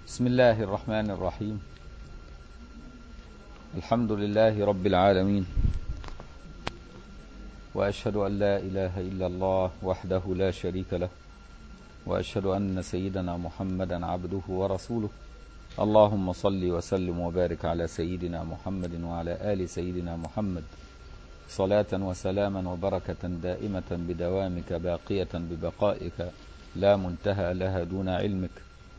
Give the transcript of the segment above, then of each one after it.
بسم الله الرحمن الرحيم الحمد لله رب العالمين وأشهد أن لا إله إلا الله وحده لا شريك له وأشهد أن سيدنا محمدا عبده ورسوله اللهم صل وسلم وبارك على سيدنا محمد وعلى آل سيدنا محمد صلاة وسلاما وبركة دائمة بدوامك باقية ببقائك لا منتهى لها دون علمك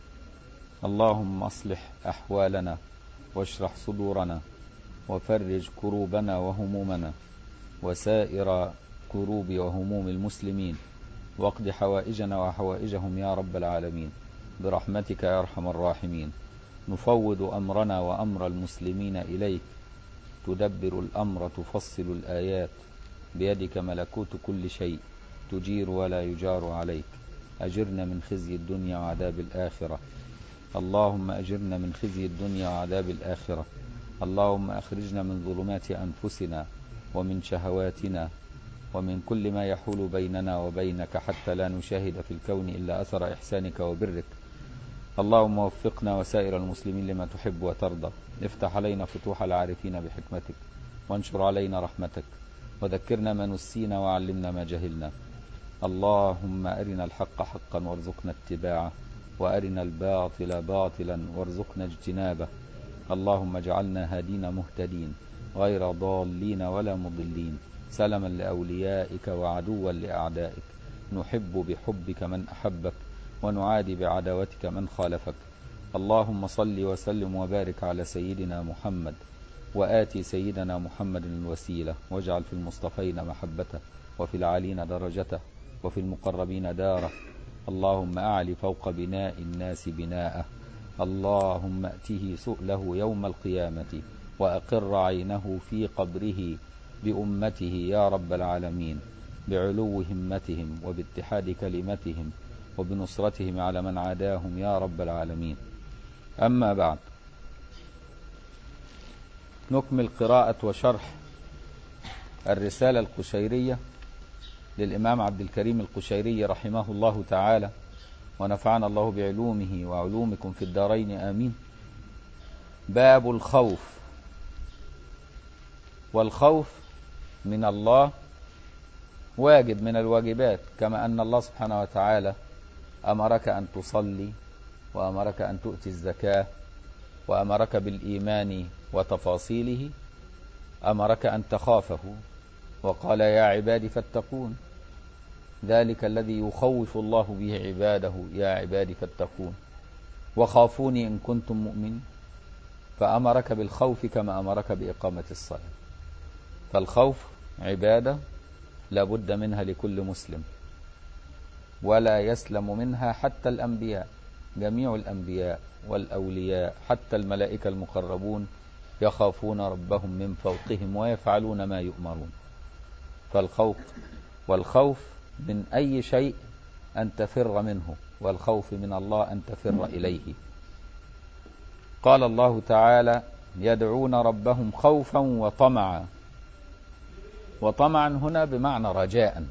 اللهم اصلح احوالنا واشرح صدورنا وفرج كروبنا وهمومنا وسائر كروب وهموم المسلمين واقض حوائجنا وحوائجهم يا رب العالمين برحمتك يا ارحم الراحمين نفوض امرنا وامر المسلمين اليك تدبر الامر تفصل الايات بيدك ملكوت كل شيء تجير ولا يجار عليك اجرنا من خزي الدنيا وعذاب الاخره اللهم أجرنا من خزي الدنيا وعذاب الآخرة اللهم أخرجنا من ظلمات أنفسنا ومن شهواتنا ومن كل ما يحول بيننا وبينك حتى لا نشاهد في الكون إلا أثر إحسانك وبرك اللهم وفقنا وسائر المسلمين لما تحب وترضى افتح علينا فتوح العارفين بحكمتك وانشر علينا رحمتك وذكرنا ما نسينا وعلمنا ما جهلنا اللهم أرنا الحق حقا وارزقنا اتباعه وارنا الباطل باطلا وارزقنا اجتنابه اللهم اجعلنا هادين مهتدين غير ضالين ولا مضلين سلما لاوليائك وعدوا لاعدائك نحب بحبك من احبك ونعادي بعداوتك من خالفك اللهم صل وسلم وبارك على سيدنا محمد وآتي سيدنا محمد الوسيلة واجعل في المصطفين محبته وفي العالين درجته وفي المقربين داره اللهم أعل فوق بناء الناس بناءه اللهم أته سؤله يوم القيامة وأقر عينه في قبره بأمته يا رب العالمين بعلو همتهم وباتحاد كلمتهم وبنصرتهم على من عاداهم يا رب العالمين أما بعد نكمل قراءة وشرح الرسالة القشيرية للإمام عبد الكريم القشيري رحمه الله تعالى ونفعنا الله بعلومه وعلومكم في الدارين آمين باب الخوف والخوف من الله واجب من الواجبات كما أن الله سبحانه وتعالى أمرك أن تصلي وأمرك أن تؤتي الزكاة وأمرك بالإيمان وتفاصيله أمرك أن تخافه وقال يا عبادي فاتقون ذلك الذي يخوف الله به عباده يا عبادي فاتقون وخافوني إن كنتم مؤمنين فأمرك بالخوف كما أمرك بإقامة الصلاة فالخوف عبادة لابد منها لكل مسلم ولا يسلم منها حتى الأنبياء جميع الأنبياء والأولياء حتى الملائكة المقربون يخافون ربهم من فوقهم ويفعلون ما يؤمرون فالخوف والخوف من أي شيء أن تفر منه والخوف من الله أن تفر إليه قال الله تعالى يدعون ربهم خوفا وطمعا وطمعا هنا بمعنى رجاء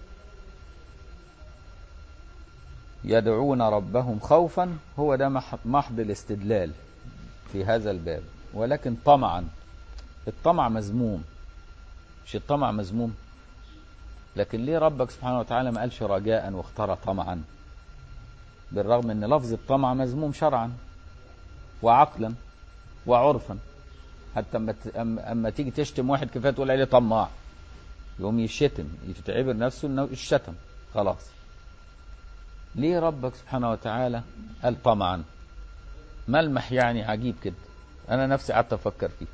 يدعون ربهم خوفا هو ده محض الاستدلال في هذا الباب ولكن طمعا الطمع مذموم مش الطمع مذموم لكن ليه ربك سبحانه وتعالى ما قالش رجاء واختار طمعا بالرغم ان لفظ الطمع مذموم شرعا وعقلا وعرفا حتى اما اما تيجي تشتم واحد كفايه تقول عليه طماع يقوم يشتم يتعبر نفسه انه الشتم خلاص ليه ربك سبحانه وتعالى قال طمعا ملمح يعني عجيب كده انا نفسي قعدت افكر فيه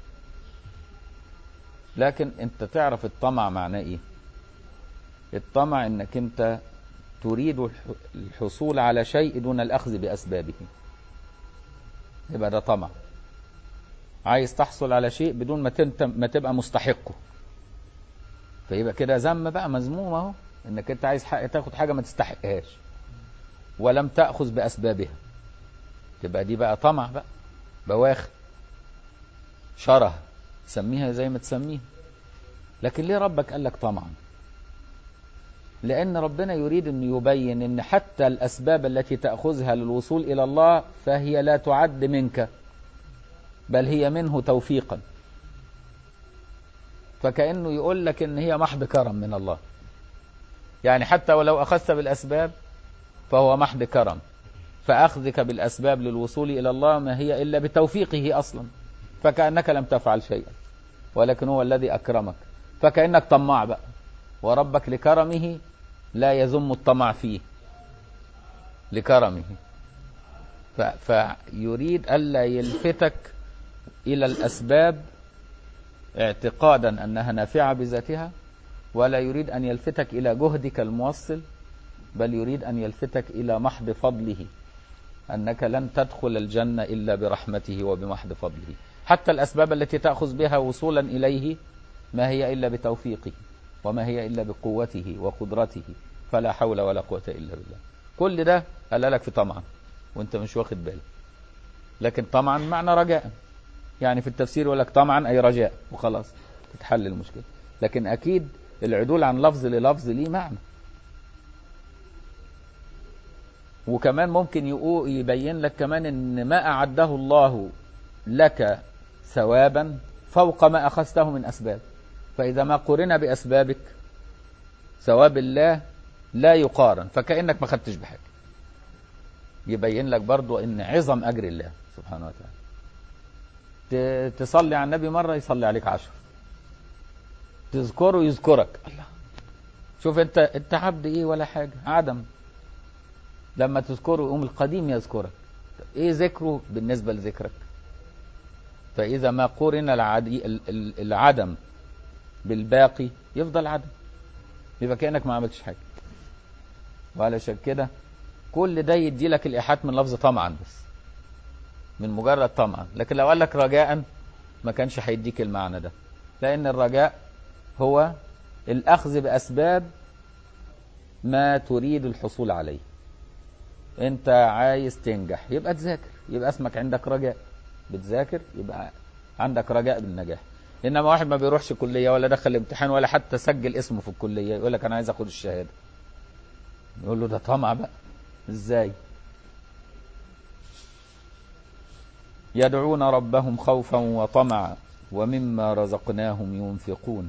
لكن انت تعرف الطمع معناه ايه الطمع انك انت تريد الحصول على شيء دون الاخذ باسبابه يبقى ده طمع عايز تحصل على شيء بدون ما تنت ما تبقى مستحقه فيبقى كده ذم بقى مذموم اهو انك انت عايز حق تاخد حاجه ما تستحقهاش ولم تاخذ باسبابها تبقى دي بقى طمع بقى بواخد شره سميها زي ما تسميها لكن ليه ربك قال لك طمعا لأن ربنا يريد أن يبين أن حتى الأسباب التي تأخذها للوصول إلى الله فهي لا تعد منك بل هي منه توفيقا فكأنه يقول لك أن هي محض كرم من الله يعني حتى ولو أخذت بالأسباب فهو محض كرم فأخذك بالأسباب للوصول إلى الله ما هي إلا بتوفيقه أصلا فكأنك لم تفعل شيئا ولكن هو الذي أكرمك فكأنك طماع بقى وربك لكرمه لا يذم الطمع فيه لكرمه ف... فيريد ألا يلفتك إلى الأسباب اعتقادا أنها نافعة بذاتها ولا يريد أن يلفتك إلى جهدك الموصل بل يريد أن يلفتك إلى محض فضله أنك لن تدخل الجنة إلا برحمته وبمحض فضله حتى الأسباب التي تأخذ بها وصولا إليه ما هي إلا بتوفيقه وما هي إلا بقوته وقدرته فلا حول ولا قوة إلا بالله كل ده قال لك في طمعا وانت مش واخد بالك لكن طمعا معنى رجاء يعني في التفسير يقول لك طمعا أي رجاء وخلاص تتحل المشكلة لكن أكيد العدول عن لفظ للفظ ليه معنى وكمان ممكن يبين لك كمان ان ما أعده الله لك ثوابا فوق ما أخذته من أسباب فإذا ما قرن بأسبابك ثواب الله لا يقارن فكأنك ما خدتش بحاجة يبين لك برضو ان عظم أجر الله سبحانه وتعالى تصلي على النبي مرة يصلي عليك عشر تذكره يذكرك الله شوف انت انت عبد ايه ولا حاجة عدم لما تذكره يقوم القديم يذكرك ايه ذكره بالنسبة لذكرك فإذا ما قورن العدي العدم بالباقي يفضل عدم يبقى كأنك ما عملتش حاجة وعلشان كده كل ده يدي لك الإيحاءات من لفظ طمعا بس من مجرد طمعا لكن لو قال لك رجاء ما كانش هيديك المعنى ده لأن الرجاء هو الأخذ بأسباب ما تريد الحصول عليه انت عايز تنجح يبقى تذاكر يبقى اسمك عندك رجاء بتذاكر يبقى عندك رجاء بالنجاح انما واحد ما بيروحش كليه ولا دخل امتحان ولا حتى سجل اسمه في الكليه يقول لك انا عايز اخد الشهاده يقول له ده طمع بقى ازاي يدعون ربهم خوفا وطمعا ومما رزقناهم ينفقون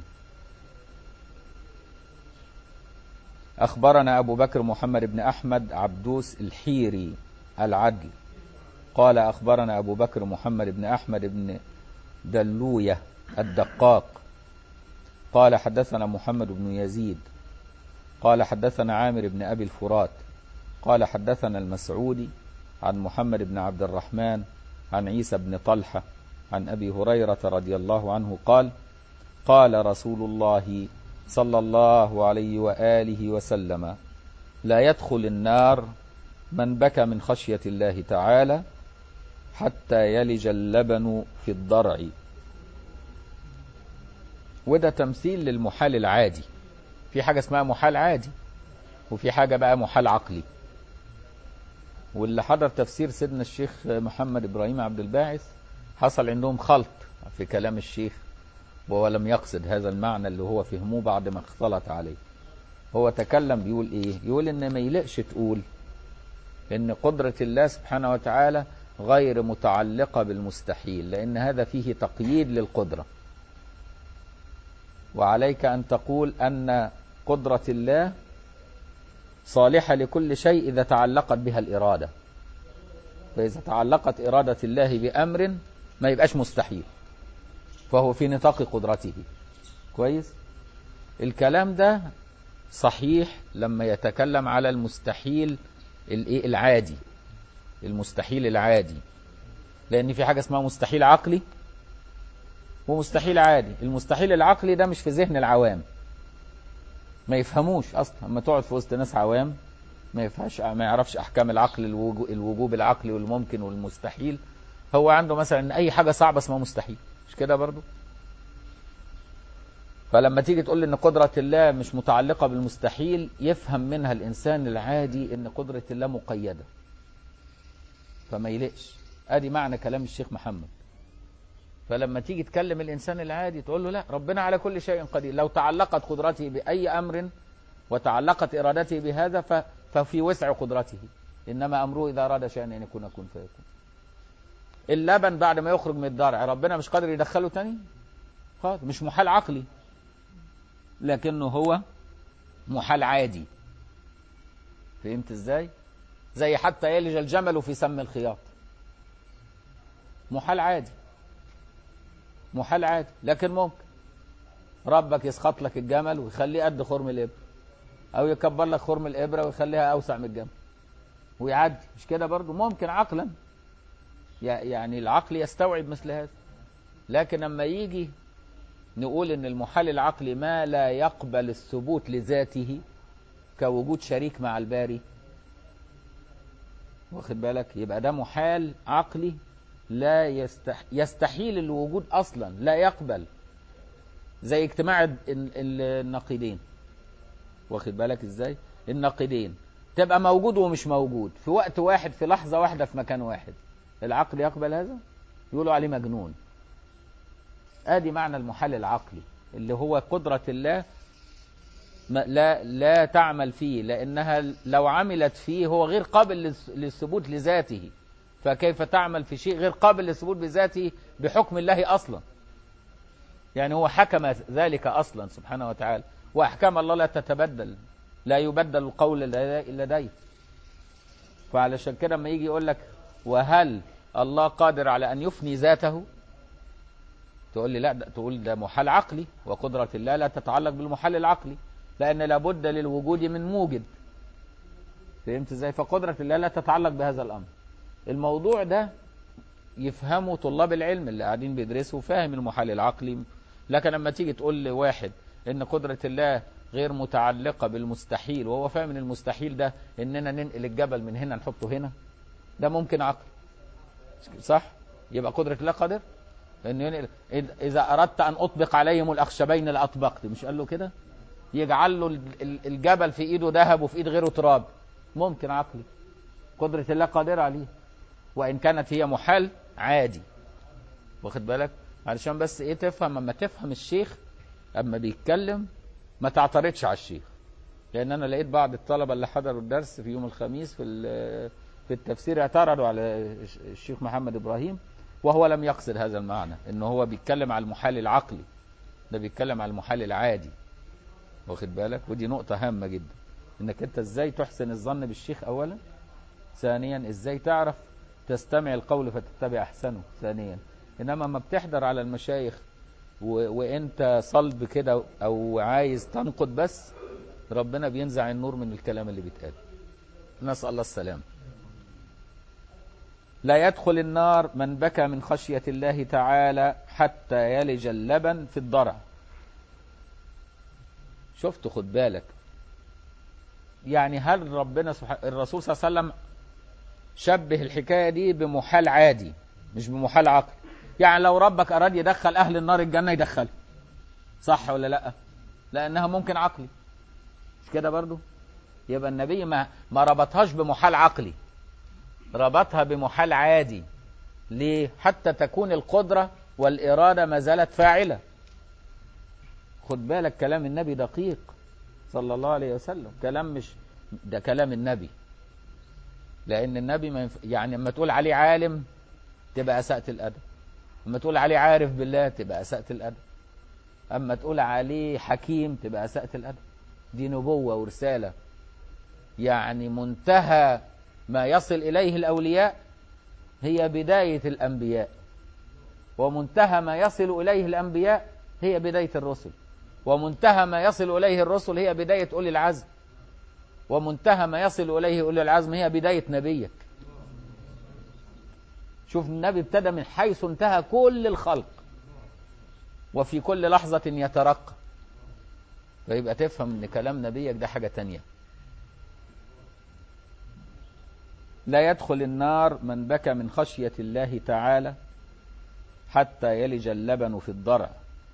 أخبرنا أبو بكر محمد بن أحمد عبدوس الحيري العدل قال أخبرنا أبو بكر محمد بن أحمد بن دلوية الدقاق قال حدثنا محمد بن يزيد قال حدثنا عامر بن أبي الفرات قال حدثنا المسعودي عن محمد بن عبد الرحمن عن عيسى بن طلحة عن أبي هريرة رضي الله عنه قال قال رسول الله صلى الله عليه وآله وسلم لا يدخل النار من بكى من خشية الله تعالى حتى يلج اللبن في الضرع وده تمثيل للمحال العادي في حاجة اسمها محال عادي وفي حاجة بقى محال عقلي واللي حضر تفسير سيدنا الشيخ محمد إبراهيم عبد الباعث حصل عندهم خلط في كلام الشيخ وهو لم يقصد هذا المعنى اللي هو فهموه بعد ما اختلط عليه هو تكلم بيقول ايه يقول ان ما يلقش تقول ان قدرة الله سبحانه وتعالى غير متعلقة بالمستحيل لان هذا فيه تقييد للقدرة وعليك ان تقول ان قدرة الله صالحة لكل شيء إذا تعلقت بها الإرادة فإذا تعلقت إرادة الله بأمر ما يبقاش مستحيل فهو في نطاق قدرته كويس الكلام ده صحيح لما يتكلم على المستحيل العادي المستحيل العادي لأن في حاجة اسمها مستحيل عقلي ومستحيل عادي المستحيل العقلي ده مش في ذهن العوام ما يفهموش اصلا اما تقعد في وسط ناس عوام ما يفهمش ما يعرفش احكام العقل الوجوب العقلي والممكن والمستحيل هو عنده مثلا ان اي حاجه صعبه اسمها مستحيل مش كده برضو فلما تيجي تقول ان قدره الله مش متعلقه بالمستحيل يفهم منها الانسان العادي ان قدره الله مقيده فما يلقش ادي معنى كلام الشيخ محمد فلما تيجي تكلم الإنسان العادي تقول له لا ربنا على كل شيء قدير لو تعلقت قدرته بأي أمر وتعلقت إرادته بهذا ف... ففي وسع قدرته إنما أمره إذا أراد شيئا أن يكون كن فيكون اللبن بعد ما يخرج من الضرع ربنا مش قادر يدخله تاني خالص مش محال عقلي لكنه هو محال عادي فهمت ازاي زي حتى يلج الجمل في سم الخياط محال عادي محال عادي لكن ممكن ربك يسخط لك الجمل ويخليه قد خرم الابره او يكبر لك خرم الابره ويخليها اوسع من الجمل ويعدي مش كده برضه ممكن عقلا يعني العقل يستوعب مثل هذا لكن لما يجي نقول ان المحال العقلي ما لا يقبل الثبوت لذاته كوجود شريك مع الباري واخد بالك يبقى ده محال عقلي لا يستح يستحيل الوجود اصلا لا يقبل زي اجتماع النقيضين واخد بالك ازاي النقيضين تبقى موجود ومش موجود في وقت واحد في لحظة واحدة في مكان واحد العقل يقبل هذا يقولوا عليه مجنون ادي معنى المحال العقلي اللي هو قدرة الله لا لا تعمل فيه لانها لو عملت فيه هو غير قابل للثبوت لذاته فكيف تعمل في شيء غير قابل للثبوت بذاته بحكم الله اصلا يعني هو حكم ذلك اصلا سبحانه وتعالى واحكام الله لا تتبدل لا يبدل القول لديه فعلشان كده لما يجي يقول لك وهل الله قادر على ان يفني ذاته تقول لي لا ده تقول ده محال عقلي وقدرة الله لا تتعلق بالمحال العقلي لأن لابد للوجود من موجد فهمت ازاي فقدرة الله لا تتعلق بهذا الأمر الموضوع ده يفهمه طلاب العلم اللي قاعدين بيدرسوا فاهم المحال العقلي لكن لما تيجي تقول لواحد ان قدرة الله غير متعلقة بالمستحيل وهو فاهم ان المستحيل ده اننا ننقل الجبل من هنا نحطه هنا ده ممكن عقل صح يبقى قدرة الله قادر انه ينقل اذا اردت ان اطبق عليهم الاخشبين لاطبقت مش قال له كده يجعل له الجبل في ايده ذهب وفي ايد غيره تراب ممكن عقلي قدرة الله قادرة عليه وان كانت هي محال عادي واخد بالك علشان بس ايه تفهم اما تفهم الشيخ اما بيتكلم ما تعترضش على الشيخ لان انا لقيت بعض الطلبه اللي حضروا الدرس في يوم الخميس في في التفسير اعترضوا على الشيخ محمد ابراهيم وهو لم يقصد هذا المعنى ان هو بيتكلم على المحال العقلي ده بيتكلم على المحال العادي واخد بالك ودي نقطة هامة جدا انك انت ازاي تحسن الظن بالشيخ اولا ثانيا ازاي تعرف تستمع القول فتتبع احسنه ثانيا انما ما بتحضر على المشايخ و... وانت صلب كده او عايز تنقد بس ربنا بينزع النور من الكلام اللي بيتقال نسأل الله السلام لا يدخل النار من بكى من خشية الله تعالى حتى يلج اللبن في الضرع شفت خد بالك يعني هل ربنا سبحانه الرسول صلى الله عليه وسلم شبه الحكاية دي بمحال عادي مش بمحال عقل يعني لو ربك أراد يدخل أهل النار الجنة يدخل صح ولا لا لأنها ممكن عقلي مش كده برضو يبقى النبي ما, ما ربطهاش بمحال عقلي ربطها بمحال عادي ليه حتى تكون القدرة والإرادة ما زالت فاعلة خد بالك كلام النبي دقيق صلى الله عليه وسلم كلام مش ده كلام النبي لأن النبي ما ينف... يعني لما تقول عليه عالم تبقى أسأت الأدب لما تقول عليه عارف بالله تبقى أسأت الأدب أما تقول عليه حكيم تبقى أسأت الأدب دي نبوة ورسالة يعني منتهى ما يصل إليه الأولياء هي بداية الأنبياء ومنتهى ما يصل إليه الأنبياء هي بداية الرسل ومنتهى ما يصل إليه الرسل هي بداية أولي العزم ومنتهى ما يصل إليه أولي العزم هي بداية نبيك شوف النبي ابتدى من حيث انتهى كل الخلق وفي كل لحظة يترقى فيبقى تفهم ان كلام نبيك ده حاجة تانية لا يدخل النار من بكى من خشية الله تعالى حتى يلج اللبن في الضرع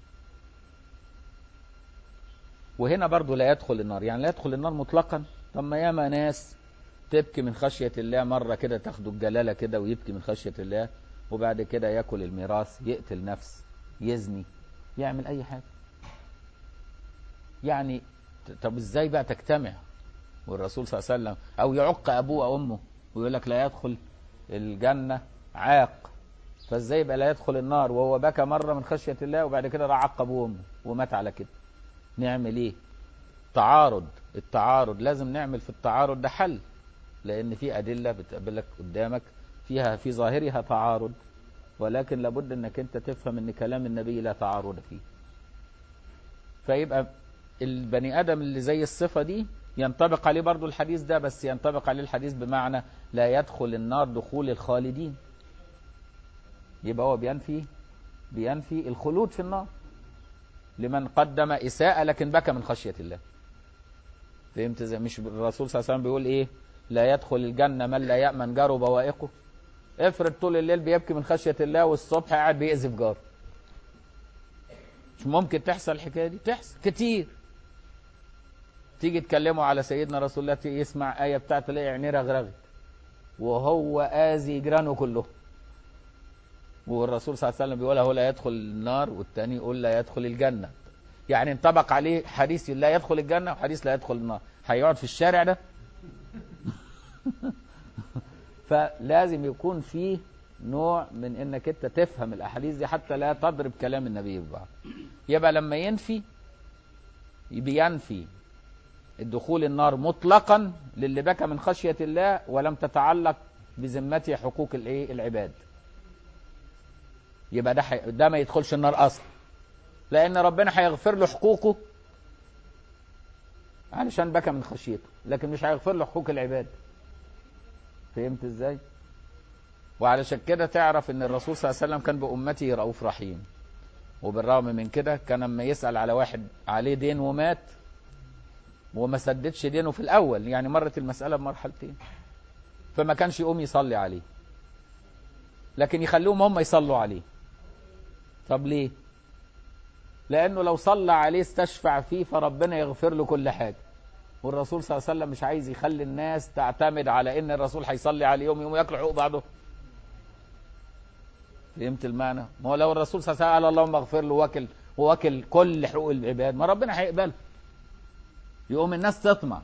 وهنا برضو لا يدخل النار يعني لا يدخل النار مطلقا طب ما ياما ناس تبكي من خشية الله مرة كده تاخده الجلالة كده ويبكي من خشية الله وبعد كده ياكل الميراث يقتل نفس يزني يعمل أي حاجة يعني طب ازاي بقى تجتمع والرسول صلى الله عليه وسلم او يعق ابوه او امه ويقول لك لا يدخل الجنه عاق فازاي يبقى لا يدخل النار وهو بكى مره من خشيه الله وبعد كده راح عق ابوه وامه ومات على كده نعمل ايه تعارض التعارض لازم نعمل في التعارض ده حل لان في ادله بتقابلك قدامك فيها في ظاهرها تعارض ولكن لابد انك انت تفهم ان كلام النبي لا تعارض فيه فيبقى البني ادم اللي زي الصفه دي ينطبق عليه برضو الحديث ده بس ينطبق عليه الحديث بمعنى لا يدخل النار دخول الخالدين يبقى هو بينفي بينفي الخلود في النار لمن قدم إساءة لكن بكى من خشية الله فهمت زي مش الرسول صلى الله عليه وسلم بيقول ايه لا يدخل الجنة من لا يأمن جاره بوائقه افرض طول الليل بيبكي من خشية الله والصبح قاعد بيأذي في جاره مش ممكن تحصل الحكاية دي تحصل كتير تيجي تكلموا على سيدنا رسول الله تيجي يسمع آية بتاعت تلاقي عينيه رغرغت وهو آذي جيرانه كلهم والرسول صلى الله عليه وسلم بيقول هو لا يدخل النار والتاني يقول لا يدخل الجنة يعني انطبق عليه حديث لا يدخل الجنة وحديث لا يدخل النار هيقعد في الشارع ده فلازم يكون فيه نوع من انك انت تفهم الاحاديث دي حتى لا تضرب كلام النبي ببعض يبقى لما ينفي بينفي الدخول النار مطلقا للي بكى من خشية الله ولم تتعلق بذمته حقوق الايه العباد يبقى ده حي... ده ما يدخلش النار اصلا لان ربنا هيغفر له حقوقه علشان بكى من خشيته لكن مش هيغفر له حقوق العباد فهمت ازاي وعلشان كده تعرف ان الرسول صلى الله عليه وسلم كان بامته رؤوف رحيم وبالرغم من كده كان لما يسال على واحد عليه دين ومات وما سددش دينه في الاول يعني مرت المساله بمرحلتين فما كانش يقوم يصلي عليه لكن يخلوهم هم يصلوا عليه طب ليه لانه لو صلى عليه استشفع فيه فربنا يغفر له كل حاجه والرسول صلى الله عليه وسلم مش عايز يخلي الناس تعتمد على ان الرسول هيصلي عليه يوم يوم ياكلوا حقوق بعضه فهمت المعنى ما هو لو الرسول صلى الله عليه وسلم قال اللهم اغفر له واكل وواكل كل حقوق العباد ما ربنا هيقبله يقوم الناس تطمع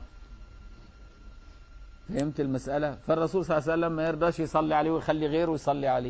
فهمت المسألة فالرسول صلى الله عليه وسلم ما يرضاش يصلي عليه ويخلي غيره يصلي عليه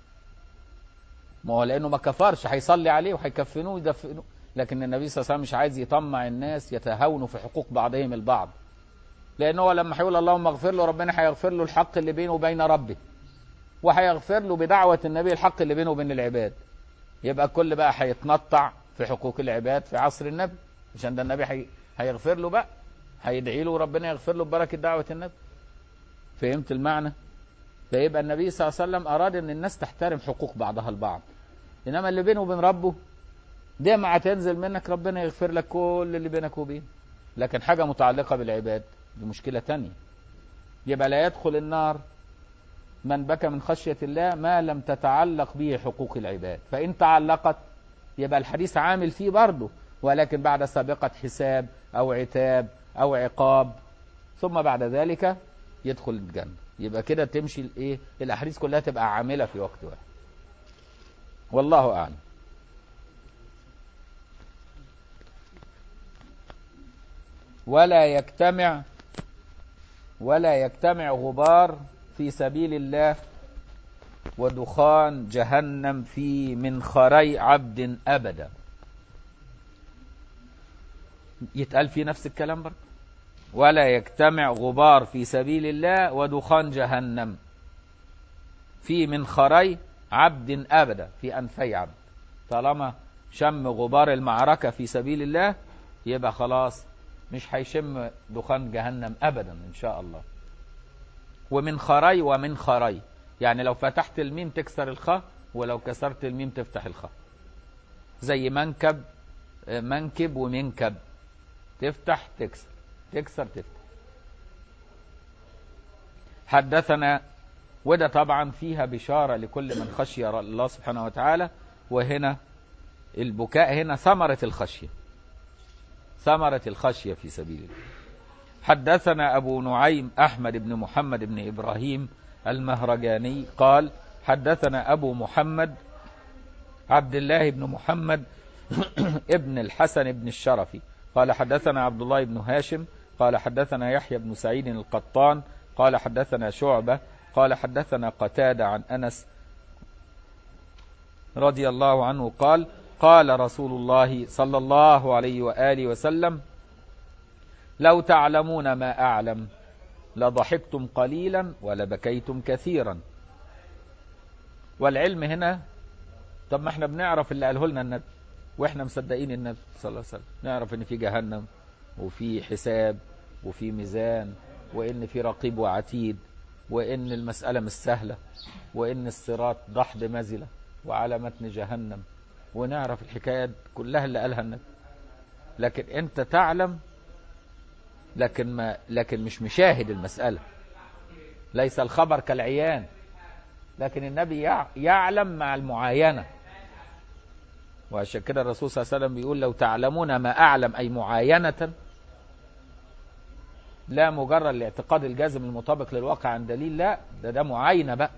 ما هو لأنه ما كفرش هيصلي عليه وهيكفنوه ويدفنوه لكن النبي صلى الله عليه وسلم مش عايز يطمع الناس يتهاونوا في حقوق بعضهم البعض لأنه هو لما هيقول اللهم اغفر له ربنا هيغفر له الحق اللي بينه وبين ربه وهيغفر له بدعوة النبي الحق اللي بينه وبين العباد يبقى الكل بقى هيتنطع في حقوق العباد في عصر النبي عشان ده النبي هي... هيغفر له بقى هيدعي له وربنا يغفر له ببركة دعوة النبي فهمت المعنى فيبقى النبي صلى الله عليه وسلم أراد أن الناس تحترم حقوق بعضها البعض إنما اللي بينه وبين ربه دمعة تنزل منك ربنا يغفر لك كل اللي بينك وبينه لكن حاجة متعلقة بالعباد دي مشكلة تانية يبقى لا يدخل النار من بكى من خشية الله ما لم تتعلق به حقوق العباد فإن تعلقت يبقى الحديث عامل فيه برضه ولكن بعد سابقة حساب أو عتاب أو عقاب ثم بعد ذلك يدخل الجنة يبقى كده تمشي الايه الاحاديث كلها تبقى عامله في وقت واحد والله اعلم ولا يجتمع ولا يجتمع غبار في سبيل الله ودخان جهنم في منخري عبد ابدا يتقال في نفس الكلام برضه ولا يجتمع غبار في سبيل الله ودخان جهنم في منخري عبد أبدا في أنفي عبد طالما شم غبار المعركة في سبيل الله يبقى خلاص مش هيشم دخان جهنم أبدا إن شاء الله ومن خري ومن خري يعني لو فتحت الميم تكسر الخاء ولو كسرت الميم تفتح الخاء زي منكب منكب ومنكب تفتح تكسر تكسر تفتح حدثنا وده طبعا فيها بشارة لكل من خشي الله سبحانه وتعالى وهنا البكاء هنا ثمرة الخشية ثمرة الخشية في سبيل الله حدثنا أبو نعيم أحمد بن محمد بن إبراهيم المهرجاني قال حدثنا أبو محمد عبد الله بن محمد ابن الحسن بن الشرفي قال حدثنا عبد الله بن هاشم قال حدثنا يحيى بن سعيد القطان قال حدثنا شعبة قال حدثنا قتادة عن أنس رضي الله عنه قال قال رسول الله صلى الله عليه وآله وسلم لو تعلمون ما أعلم لضحكتم قليلا ولبكيتم كثيرا والعلم هنا طب ما احنا بنعرف اللي قاله لنا النبي واحنا مصدقين النبي صلى الله عليه وسلم نعرف ان في جهنم وفي حساب وفي ميزان وان في رقيب وعتيد وان المسألة مش سهلة وان الصراط ضحض مزلة وعلى متن جهنم ونعرف الحكايات كلها اللي قالها النبي لكن انت تعلم لكن ما لكن مش مشاهد المسألة ليس الخبر كالعيان لكن النبي يعلم مع المعاينة وعشان كده الرسول صلى الله عليه وسلم بيقول لو تعلمون ما أعلم أي معاينة لا مجرد الاعتقاد الجازم المطابق للواقع عن دليل لا ده ده معاينة بقى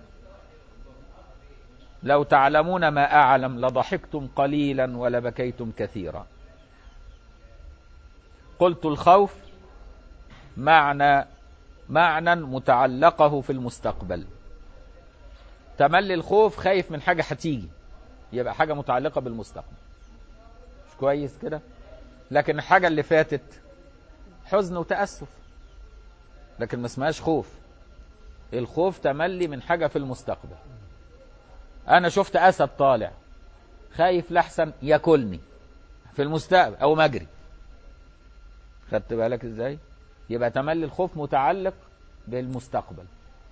لو تعلمون ما أعلم لضحكتم قليلا ولبكيتم كثيرا قلت الخوف معنى معنى متعلقه في المستقبل تملي الخوف خايف من حاجة هتيجي يبقى حاجة متعلقة بالمستقبل مش كويس كده لكن الحاجة اللي فاتت حزن وتأسف لكن ما اسمهاش خوف الخوف تملي من حاجة في المستقبل أنا شفت أسد طالع خايف لحسن ياكلني في المستقبل أو مجري خدت بالك إزاي يبقى تملي الخوف متعلق بالمستقبل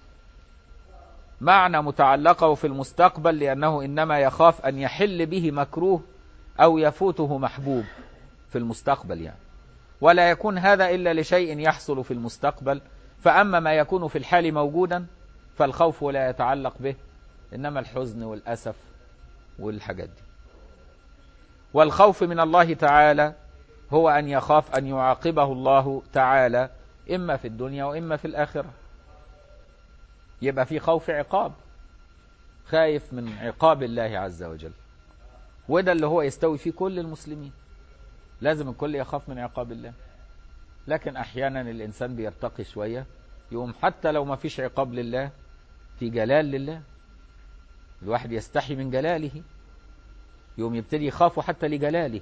معنى متعلقه في المستقبل لأنه إنما يخاف أن يحل به مكروه أو يفوته محبوب في المستقبل يعني ولا يكون هذا إلا لشيء يحصل في المستقبل فأما ما يكون في الحال موجودا فالخوف لا يتعلق به إنما الحزن والأسف والحاجات دي والخوف من الله تعالى هو أن يخاف أن يعاقبه الله تعالى إما في الدنيا وإما في الآخرة يبقى في خوف عقاب خايف من عقاب الله عز وجل وده اللي هو يستوي فيه كل المسلمين لازم الكل يخاف من عقاب الله لكن أحيانا الإنسان بيرتقي شوية يقوم حتى لو ما فيش عقاب لله في جلال لله الواحد يستحي من جلاله يقوم يبتدي يخاف حتى لجلاله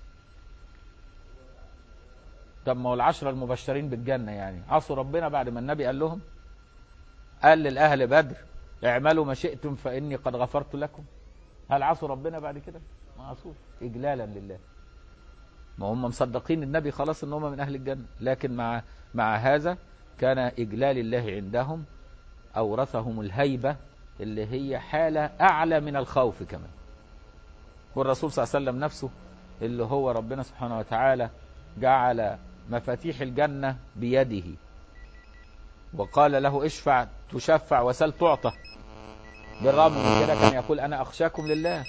طب ما هو العشرة المبشرين بالجنة يعني عصوا ربنا بعد ما النبي قال لهم قال للأهل بدر اعملوا ما شئتم فإني قد غفرت لكم هل عصوا ربنا بعد كده ما عصوش إجلالا لله ما هم مصدقين النبي خلاص ان هم من أهل الجنة لكن مع مع هذا كان إجلال الله عندهم أورثهم الهيبة اللي هي حالة أعلى من الخوف كمان والرسول صلى الله عليه وسلم نفسه اللي هو ربنا سبحانه وتعالى جعل مفاتيح الجنة بيده وقال له اشفع تشفع وسل تعطى بالرغم من كده كان يقول أنا أخشاكم لله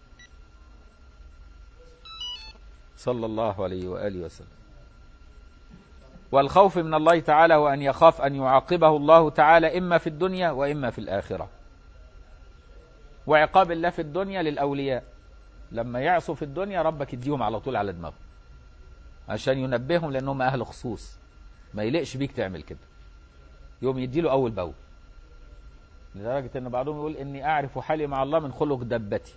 صلى الله عليه وآله وسلم والخوف من الله تعالى هو أن يخاف أن يعاقبه الله تعالى إما في الدنيا وإما في الآخرة وعقاب الله في الدنيا للأولياء لما يعصوا في الدنيا ربك يديهم على طول على دماغهم عشان ينبههم لأنهم أهل خصوص ما يلقش بيك تعمل كده يوم يديله أول بأول لدرجة أن بعضهم يقول إني أعرف حالي مع الله من خلق دبتي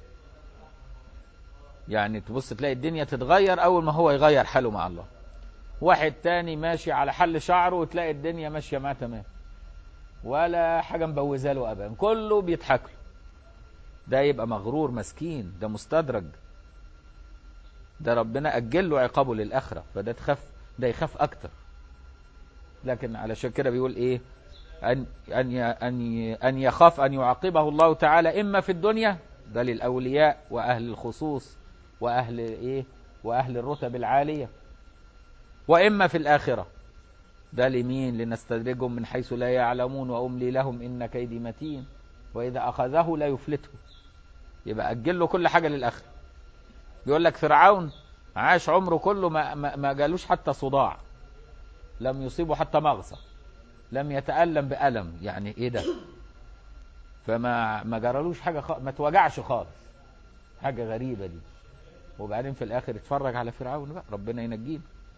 يعني تبص تلاقي الدنيا تتغير أول ما هو يغير حاله مع الله واحد تاني ماشي على حل شعره وتلاقي الدنيا ماشية معاه تمام ولا حاجة مبوزة له أبدا كله بيضحك له ده يبقى مغرور مسكين ده مستدرج ده ربنا أجل له عقابه للآخرة فده تخاف ده يخاف أكتر لكن علشان كده بيقول إيه أن أن أن أن يخاف أن يعاقبه الله تعالى إما في الدنيا ده للأولياء وأهل الخصوص وأهل إيه وأهل الرتب العالية وإما في الآخرة ده لمين لنستدرجهم من حيث لا يعلمون وأملي لهم إن كيدي متين وإذا أخذه لا يفلته يبقى أجل له كل حاجة للآخرة بيقول لك فرعون عاش عمره كله ما, ما, ما جالوش حتى صداع لم يصيبه حتى مغصة لم يتألم بألم يعني ايه ده فما ما جرالوش حاجة خ... ما توجعش خالص حاجة غريبة دي وبعدين في الآخر اتفرج على فرعون بقى ربنا ينجينا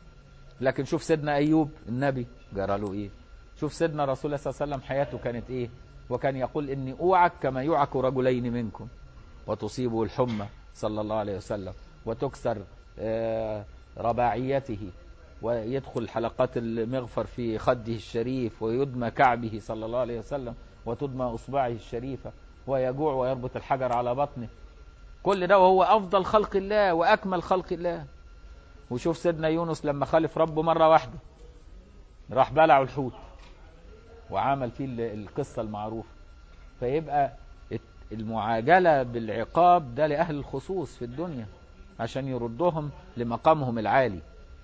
لكن شوف سيدنا أيوب النبي جرى له إيه شوف سيدنا رسول الله صلى الله عليه وسلم حياته كانت إيه وكان يقول إني أوعك كما يوعك رجلين منكم وتصيبه الحمى صلى الله عليه وسلم وتكسر آه، رباعيته ويدخل حلقات المغفر في خده الشريف ويدمى كعبه صلى الله عليه وسلم وتدمى أصبعه الشريفة ويجوع ويربط الحجر على بطنه كل ده وهو أفضل خلق الله وأكمل خلق الله وشوف سيدنا يونس لما خالف ربه مرة واحدة راح بلعوا الحوت وعمل فيه ال- القصة المعروفة فيبقى الت- المعاجلة بالعقاب ده لأهل الخصوص في الدنيا عشان يردهم لمقامهم العالي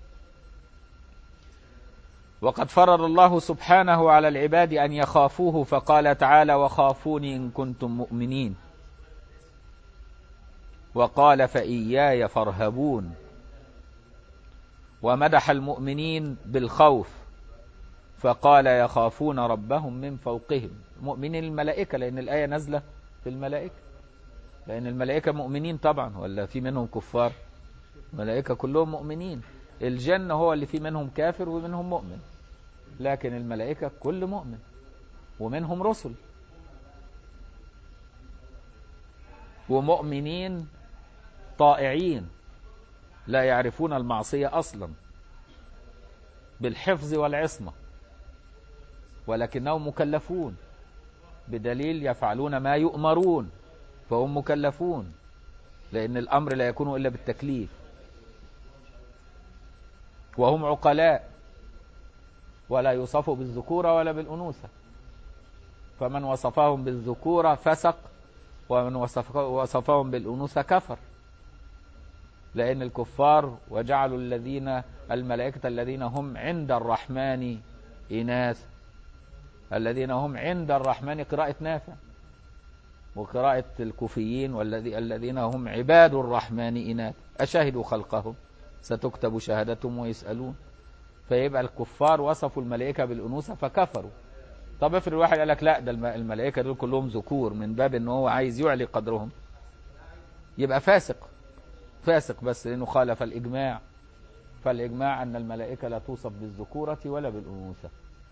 وقد فرض الله سبحانه على العباد أن يخافوه فقال تعالى وخافوني إن كنتم مؤمنين وقال فإياي فارهبون ومدح المؤمنين بالخوف فقال يخافون ربهم من فوقهم مؤمنين الملائكة لأن الآية نازلة في الملائكة لأن الملائكة مؤمنين طبعا ولا في منهم كفار الملائكة كلهم مؤمنين الجن هو اللي في منهم كافر ومنهم مؤمن لكن الملائكة كل مؤمن ومنهم رسل ومؤمنين طائعين لا يعرفون المعصية أصلا بالحفظ والعصمة ولكنهم مكلفون بدليل يفعلون ما يؤمرون فهم مكلفون لأن الأمر لا يكون إلا بالتكليف وهم عقلاء ولا يوصفوا بالذكورة ولا بالأنوثة فمن وصفهم بالذكورة فسق ومن وصف وصفهم بالأنوثة كفر لأن الكفار وجعلوا الذين الملائكة الذين هم عند الرحمن إناث الذين هم عند الرحمن قراءة نافع وقراءة الكوفيين والذي الذين هم عباد الرحمن إناث أشهدوا خلقهم ستكتب شهادتهم ويسألون فيبقى الكفار وصفوا الملائكة بالأنوثة فكفروا طب افرض واحد قال لك لا ده الم- الملائكة دول كلهم ذكور من باب ان هو عايز يعلي قدرهم يبقى فاسق فاسق بس لانه خالف الإجماع فالإجماع أن الملائكة لا توصف بالذكورة ولا بالأنوثة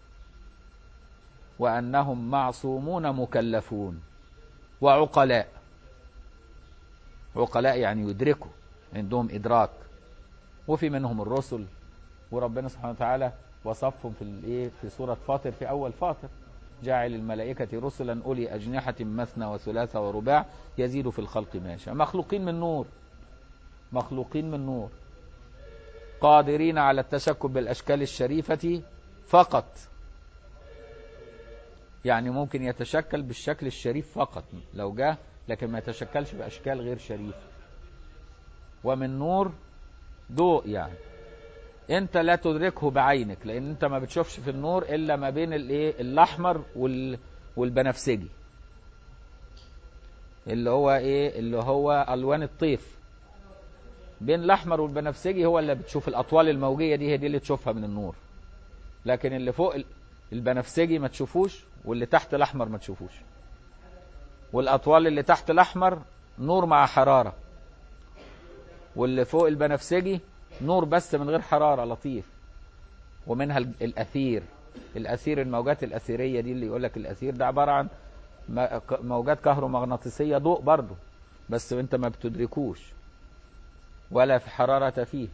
وأنهم معصومون مكلفون وعقلاء عقلاء يعني يدركوا عندهم إدراك وفي منهم الرسل وربنا سبحانه وتعالى وصفهم في الايه في سوره فاطر في اول فاطر جاعل الملائكة رسلا أولي أجنحة مثنى وثلاثة ورباع يزيد في الخلق ما يشاء مخلوقين من نور مخلوقين من نور قادرين على التشكل بالأشكال الشريفة فقط يعني ممكن يتشكل بالشكل الشريف فقط لو جاء لكن ما يتشكلش بأشكال غير شريفة ومن نور ضوء يعني انت لا تدركه بعينك لان انت ما بتشوفش في النور الا ما بين الايه الاحمر وال والبنفسجي اللي هو ايه اللي هو الوان الطيف بين الاحمر والبنفسجي هو اللي بتشوف الاطوال الموجيه دي هي دي اللي تشوفها من النور لكن اللي فوق ال- البنفسجي ما تشوفوش واللي تحت الاحمر ما تشوفوش والاطوال اللي تحت الاحمر نور مع حراره واللي فوق البنفسجي نور بس من غير حرارة لطيف ومنها ال- الأثير الأثير الموجات الأثيرية دي اللي يقول لك الأثير ده عبارة عن م- ك- موجات كهرومغناطيسية ضوء برضه بس انت ما بتدركوش ولا في حرارة فيه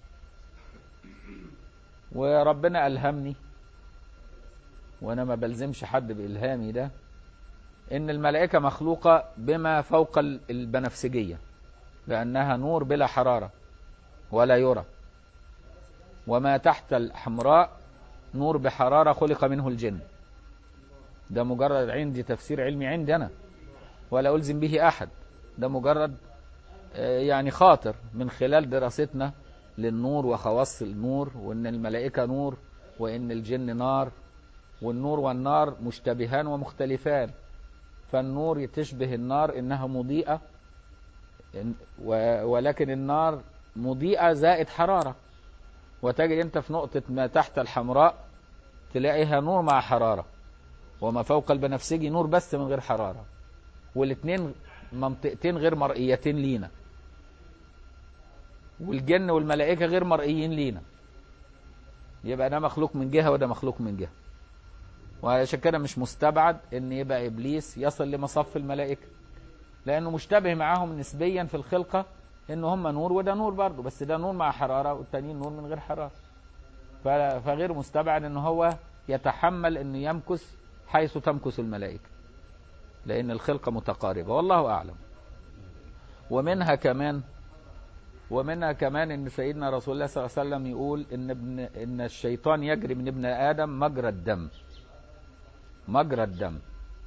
وربنا ألهمني وأنا ما بلزمش حد بإلهامي ده إن الملائكة مخلوقة بما فوق ال- البنفسجية لأنها نور بلا حرارة ولا يرى وما تحت الحمراء نور بحرارة خلق منه الجن ده مجرد عندي تفسير علمي عندي أنا ولا ألزم به أحد ده مجرد آه، يعني خاطر من خلال دراستنا للنور وخواص النور وإن الملائكة نور وإن الجن نار والنور والنار مشتبهان ومختلفان فالنور تشبه النار إنها مضيئة إن- و- ولكن النار مضيئة زائد حرارة وتجد انت في نقطة ما تحت الحمراء تلاقيها نور مع حرارة وما فوق البنفسجي نور بس من غير حرارة والاثنين منطقتين غير مرئيتين لينا والجن والملائكة غير مرئيين لينا يبقى ده مخلوق من جهة وده مخلوق من جهة وعشان كده مش مستبعد ان يبقى ابليس يصل لمصف الملائكة لانه مشتبه معاهم نسبيا في الخلقة ان هم نور وده نور برضه بس ده نور مع حرارة والتانيين نور من غير حرارة ف- فغير مستبعد ان هو يتحمل انه يمكث حيث تمكث الملائكة لان الخلقة متقاربة والله اعلم ومنها كمان ومنها كمان ان سيدنا رسول الله صلى الله عليه وسلم يقول ان ابن ان الشيطان يجري من ابن ادم مجرى الدم مجرى الدم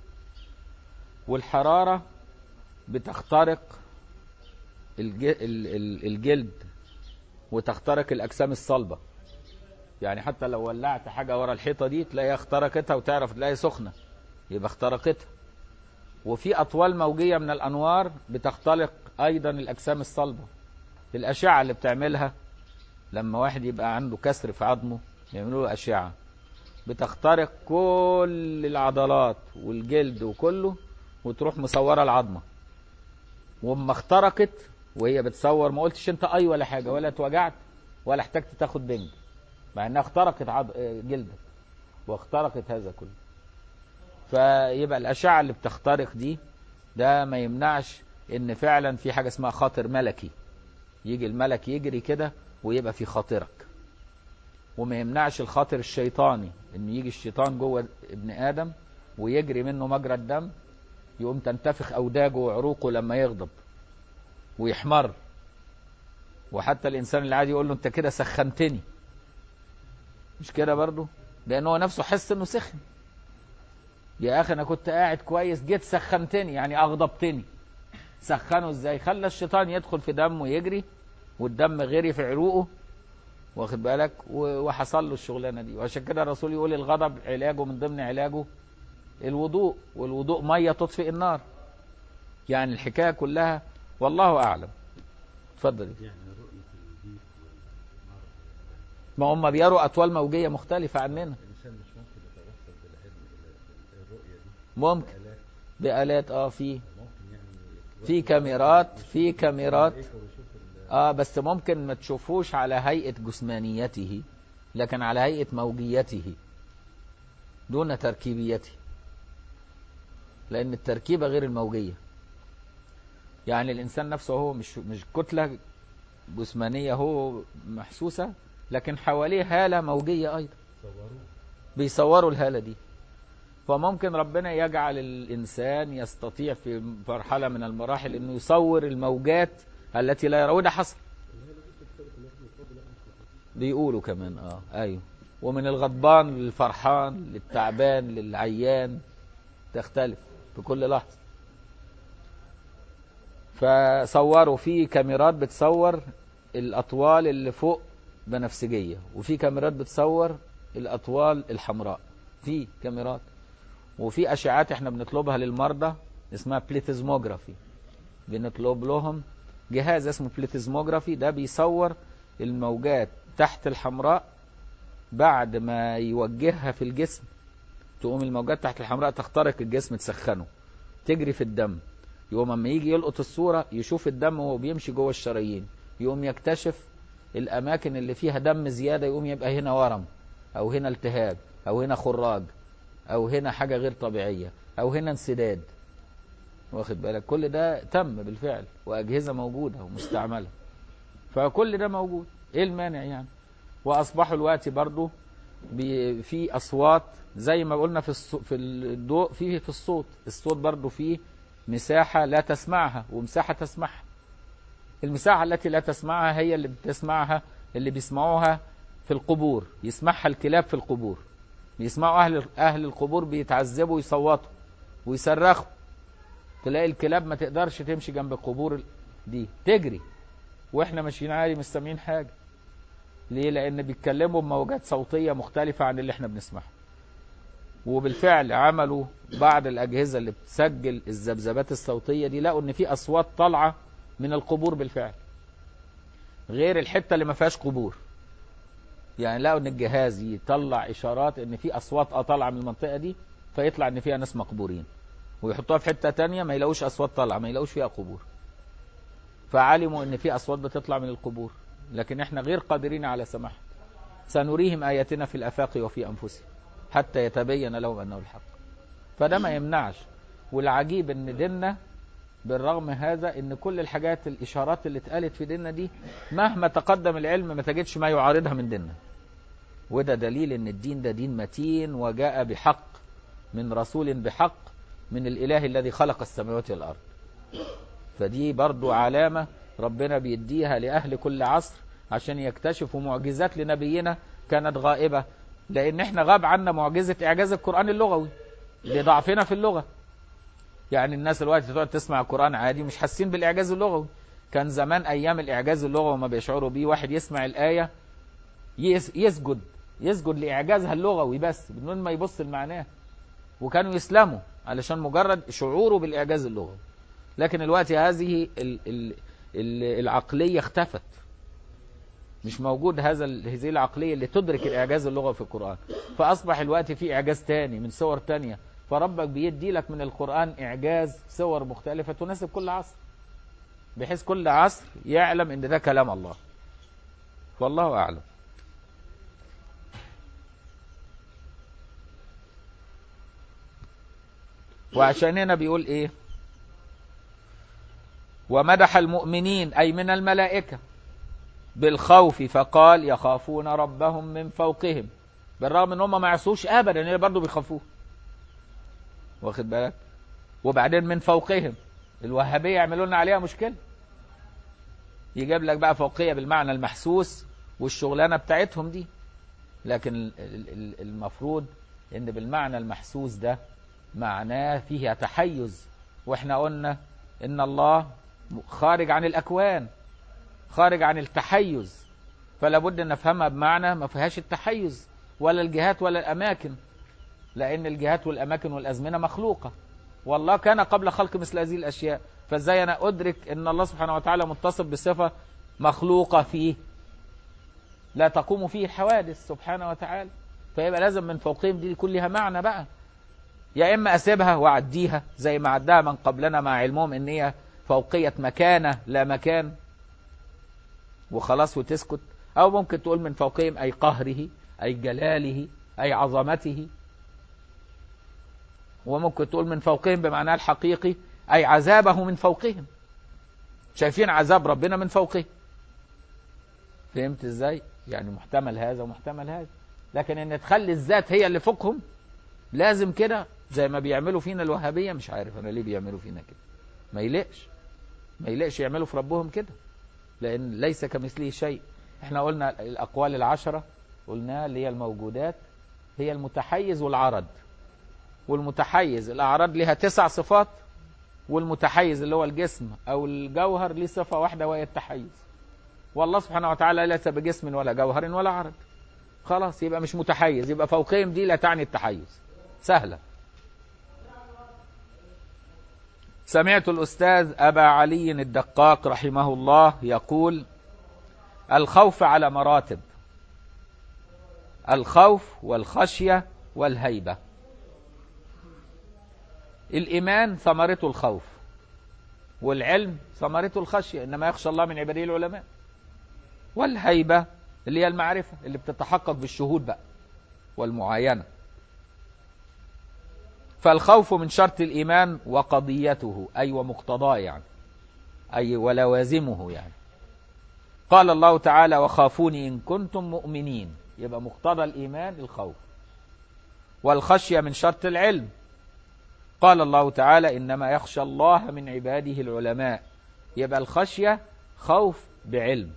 والحرارة بتخترق الج- ال- ال- الجلد وتخترق الأجسام الصلبة يعني حتى لو ولعت حاجة ورا الحيطة دي تلاقيها اخترقتها وتعرف تلاقي سخنة يبقى اخترقتها وفي أطوال موجية من الأنوار بتخترق أيضا الأجسام الصلبة الأشعة اللي بتعملها لما واحد يبقى عنده كسر في عظمه يعملوا له أشعة بتخترق كل العضلات والجلد وكله وتروح مصورة العظمة وما اخترقت وهي بتصور ما قلتش انت اي ولا حاجة ولا اتوجعت ولا احتجت تاخد بنج مع انها اخترقت عض... اه جلدك واخترقت هذا كله فيبقى الأشعة اللي بتخترق دي ده ما يمنعش ان فعلا في حاجة اسمها خاطر ملكي يجي الملك يجري كده ويبقى في خاطرك وما يمنعش الخاطر الشيطاني ان يجي الشيطان جوه ابن ادم ويجري منه مجرى الدم يقوم تنتفخ اوداجه وعروقه لما يغضب ويحمر وحتى الانسان العادي يقول له انت كده سخنتني مش كده برضه لان هو نفسه حس انه سخن يا اخي انا كنت قاعد كويس جيت سخنتني يعني اغضبتني سخنه ازاي خلى الشيطان يدخل في دمه يجري والدم غري في عروقه واخد بالك و- وحصل له الشغلانه دي وعشان كده الرسول يقول الغضب علاجه من ضمن علاجه الوضوء والوضوء ميه تطفئ النار يعني الحكايه كلها والله اعلم اتفضل يعني رؤية الديك والنار ما هم بيروا اطوال موجيه مختلفه عننا الإنسان مش ممكن يتوصل بالعلم إلى الرؤية دي ممكن بآلات بآلات اه في ممكن يعني في كاميرات في كاميرات الملائكة ويشوف ال- اه بس ممكن ما تشوفوش على هيئة جسمانيته لكن على هيئة موجيته دون تركيبيته لأن التركيبة غير الموجية يعني الإنسان نفسه هو مش مش كتلة جسمانية هو محسوسة لكن حواليه هالة موجية أيضا صوروه بيصوروا الهالة دي فممكن ربنا يجعل الإنسان يستطيع في مرحلة من المراحل أنه يصور الموجات التي لا يرى وده حصل بيقولوا كمان اه ايوه ومن الغضبان للفرحان للتعبان للعيان تختلف في كل لحظة فصوروا في كاميرات بتصور الأطوال اللي فوق بنفسجية وفي كاميرات بتصور الأطوال الحمراء في كاميرات وفي أشعات احنا بنطلبها للمرضى اسمها بليتزموجرافي بنطلب لهم جهاز اسمه بليتزموجرافي ده بيصور الموجات تحت الحمراء بعد ما يوجهها في الجسم تقوم الموجات تحت الحمراء تخترق الجسم تسخنه تجري في الدم يقوم اما يجي يلقط الصورة يشوف الدم وهو بيمشي جوه الشرايين يقوم يكتشف الأماكن اللي فيها دم زيادة يقوم يبقى هنا ورم أو هنا التهاب أو هنا خراج أو هنا حاجة غير طبيعية أو هنا انسداد واخد بالك كل ده تم بالفعل وأجهزة موجودة ومستعملة فكل ده موجود ايه المانع يعني واصبحوا الوقت برضو بي- في اصوات زي ما قلنا في الصو في الضوء فيه في الصوت الصوت برضو فيه مساحة لا تسمعها ومساحة تسمعها المساحة التي لا تسمعها هي اللي بتسمعها اللي بيسمعوها في القبور يسمعها الكلاب في القبور بيسمعوا أهل أهل القبور بيتعذبوا ويصوتوا ويصرخوا تلاقي الكلاب ما تقدرش تمشي جنب القبور دي تجري واحنا ماشيين عادي مش سامعين حاجه ليه لان بيتكلموا بموجات صوتيه مختلفه عن اللي احنا بنسمعها وبالفعل عملوا بعض الاجهزه اللي بتسجل الذبذبات الصوتيه دي لقوا ان في اصوات طالعه من القبور بالفعل غير الحته اللي ما فيهاش قبور يعني لقوا ان الجهاز يطلع اشارات ان في اصوات اه طالعه من المنطقه دي فيطلع ان فيها ناس مقبورين ويحطوها في حته تانية ما يلاقوش اصوات طالعه ما يلاقوش فيها قبور فعلموا ان في اصوات بتطلع من القبور لكن احنا غير قادرين على سماعها سنريهم آياتنا في الأفاق وفي أنفسهم حتى يتبين لهم أنه الحق فده ما يمنعش والعجيب ان ديننا بالرغم هذا ان كل الحاجات الاشارات اللي اتقالت في ديننا دي مهما تقدم العلم ما تجدش ما يعارضها من ديننا وده دليل ان الدين ده دين متين وجاء بحق من رسول بحق من الاله الذي خلق السماوات والارض فدي برضو علامة ربنا بيديها لأهل كل عصر عشان يكتشفوا معجزات لنبينا كانت غائبة لأن احنا غاب عنا معجزة إعجاز القرآن اللغوي لضعفنا في اللغة يعني الناس دلوقتي تقعد تسمع القرآن عادي مش حاسين بالإعجاز اللغوي كان زمان أيام الإعجاز اللغوي وما بيشعروا بيه واحد يسمع الآية يس- يسجد يسجد لإعجازها اللغوي بس بدون ما يبص لمعناها وكانوا يسلموا علشان مجرد شعوره بالإعجاز اللغوي لكن الوقت هذه ال- ال- ال- العقلية اختفت مش موجود هذا ال- هذه العقلية اللي تدرك الإعجاز اللغوي في القرآن فأصبح الوقت في إعجاز تاني من صور تانية فربك بيدي لك من القرآن إعجاز صور مختلفة تناسب كل عصر بحيث كل عصر يعلم إن ده كلام الله والله أعلم وعشان هنا بيقول إيه ومدح المؤمنين أي من الملائكة بالخوف فقال يخافون ربهم من فوقهم بالرغم ان هم ما يعصوش ابدا يعني برضه بيخافوه واخد بالك وبعدين من فوقهم الوهابيه يعملوا لنا عليها مشكله يجيب لك بقى فوقيه بالمعنى المحسوس والشغلانه بتاعتهم دي لكن ال- ال- ال- المفروض ان بالمعنى المحسوس ده معناه فيه تحيز واحنا قلنا ان الله خارج عن الاكوان خارج عن التحيز فلا بد ان نفهمها بمعنى ما فيهاش التحيز ولا الجهات ولا الاماكن لان الجهات والاماكن والازمنه مخلوقه والله كان قبل خلق مثل هذه الاشياء فازاي انا ادرك ان الله سبحانه وتعالى متصف بصفه مخلوقه فيه لا تقوم فيه الحوادث سبحانه وتعالى فيبقى لازم من فوقهم دي يكون لها معنى بقى يا اما اسيبها واعديها زي ما عداها من قبلنا مع علمهم ان هي فوقيه مكانه لا مكان وخلاص وتسكت او ممكن تقول من فوقهم اي قهره اي جلاله اي عظمته وممكن تقول من فوقهم بمعناه الحقيقي اي عذابه من فوقهم شايفين عذاب ربنا من فوقهم فهمت ازاي يعني محتمل هذا ومحتمل هذا لكن ان تخلي الذات هي اللي فوقهم لازم كده زي ما بيعملوا فينا الوهابيه مش عارف انا ليه بيعملوا فينا كده ما يلقش ما يلقش يعملوا في ربهم كده لأن ليس كمثله شيء احنا قلنا الأقوال العشرة قلنا اللي هي الموجودات هي المتحيز والعرض والمتحيز الأعراض لها تسع صفات والمتحيز اللي هو الجسم أو الجوهر ليه صفة واحدة وهي التحيز والله سبحانه وتعالى ليس بجسم ولا جوهر ولا عرض خلاص يبقى مش متحيز يبقى فوقهم دي لا تعني التحيز سهلة سمعت الأستاذ أبا علي الدقاق رحمه الله يقول الخوف على مراتب الخوف والخشية والهيبة الإيمان ثمرته الخوف والعلم ثمرته الخشية إنما يخشى الله من عباده العلماء والهيبة اللي هي المعرفة اللي بتتحقق بالشهود بقى والمعاينة فالخوف من شرط الإيمان وقضيته أي ومقتضاه يعني أي ولوازمه يعني قال الله تعالى وخافوني إن كنتم مؤمنين يبقى مقتضى الإيمان الخوف والخشية من شرط العلم قال الله تعالى إنما يخشى الله من عباده العلماء يبقى الخشية خوف بعلم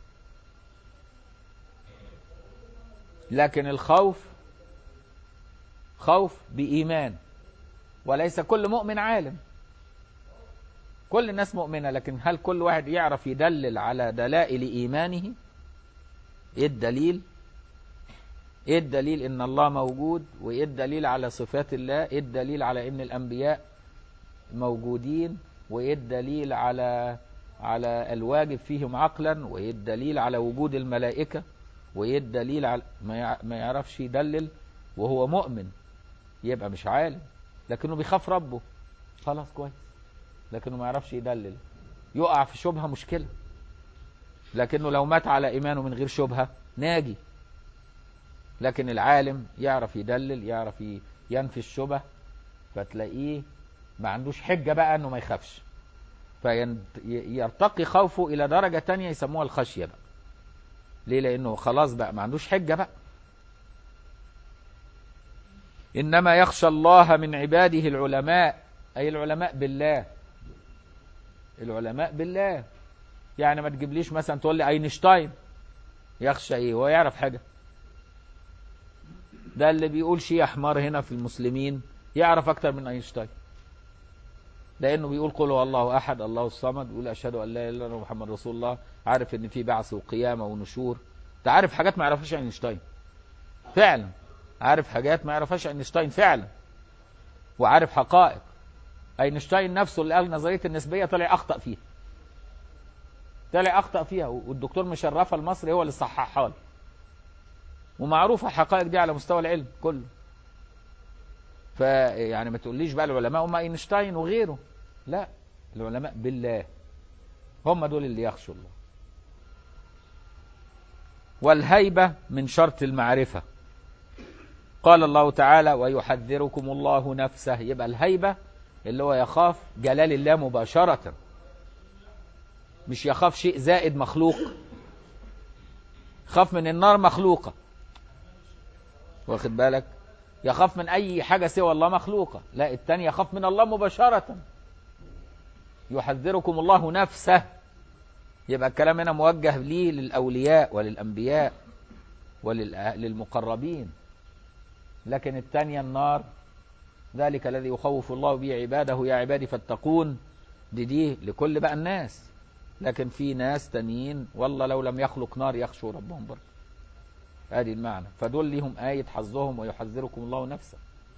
لكن الخوف خوف بإيمان وليس كل مؤمن عالم كل الناس مؤمنة لكن هل كل واحد يعرف يدلل على دلائل إيمانه إيه الدليل إيه الدليل إن الله موجود وإيه الدليل على صفات الله إيه الدليل على إن الأنبياء موجودين وإيه الدليل على على الواجب فيهم عقلا وإيه الدليل على وجود الملائكة وإيه الدليل على ما يع- ما يعرفش يدلل وهو مؤمن يبقى مش عالم لكنه بيخاف ربه خلاص كويس لكنه ما يعرفش يدلل يقع في شبهة مشكلة لكنه لو مات على إيمانه من غير شبهة ناجي لكن العالم يعرف يدلل يعرف ي- ينفي الشبه فتلاقيه ما عندوش حجة بقى انه ما يخافش فيرتقي خوفه الى درجة تانية يسموها الخشية بقى ليه لانه خلاص بقى ما عندوش حجة بقى انما يخشى الله من عباده العلماء اي العلماء بالله العلماء بالله يعني ما تجيبليش مثلا تقول لي اينشتاين يخشى ايه هو يعرف حاجة ده اللي بيقول شيء حمار هنا في المسلمين يعرف اكتر من اينشتاين لانه بيقول قل هو الله احد الله الصمد يقول اشهد ان لا اله الا الله محمد رسول الله عارف ان في بعث وقيامه ونشور انت عارف حاجات ما يعرفهاش اينشتاين فعلا عارف حاجات ما يعرفهاش اينشتاين فعلا وعارف حقائق اينشتاين نفسه اللي قال نظريه النسبيه طلع اخطا فيها طلع اخطا فيها والدكتور مشرفه المصري هو اللي صححها له ومعروفه الحقائق دي على مستوى العلم كله فيعني ما تقوليش بقى العلماء هم اينشتاين وغيره لا العلماء بالله هم دول اللي يخشوا الله والهيبة من شرط المعرفة قال الله تعالى ويحذركم الله نفسه يبقى الهيبة اللي هو يخاف جلال الله مباشرة مش يخاف شيء زائد مخلوق خاف من النار مخلوقة واخد بالك يخاف من أي حاجة سوى الله مخلوقة لا التاني يخاف من الله مباشرة يحذركم الله نفسه يبقى الكلام هنا موجه ليه للأولياء وللأنبياء وللمقربين لكن الثانية النار ذلك الذي يخوف الله به عباده يا عبادي فاتقون دي دي لكل بقى الناس لكن في ناس تانيين والله لو لم يخلق نار يخشوا ربهم برضه ادي المعنى فدول ليهم آية حظهم ويحذركم الله نفسه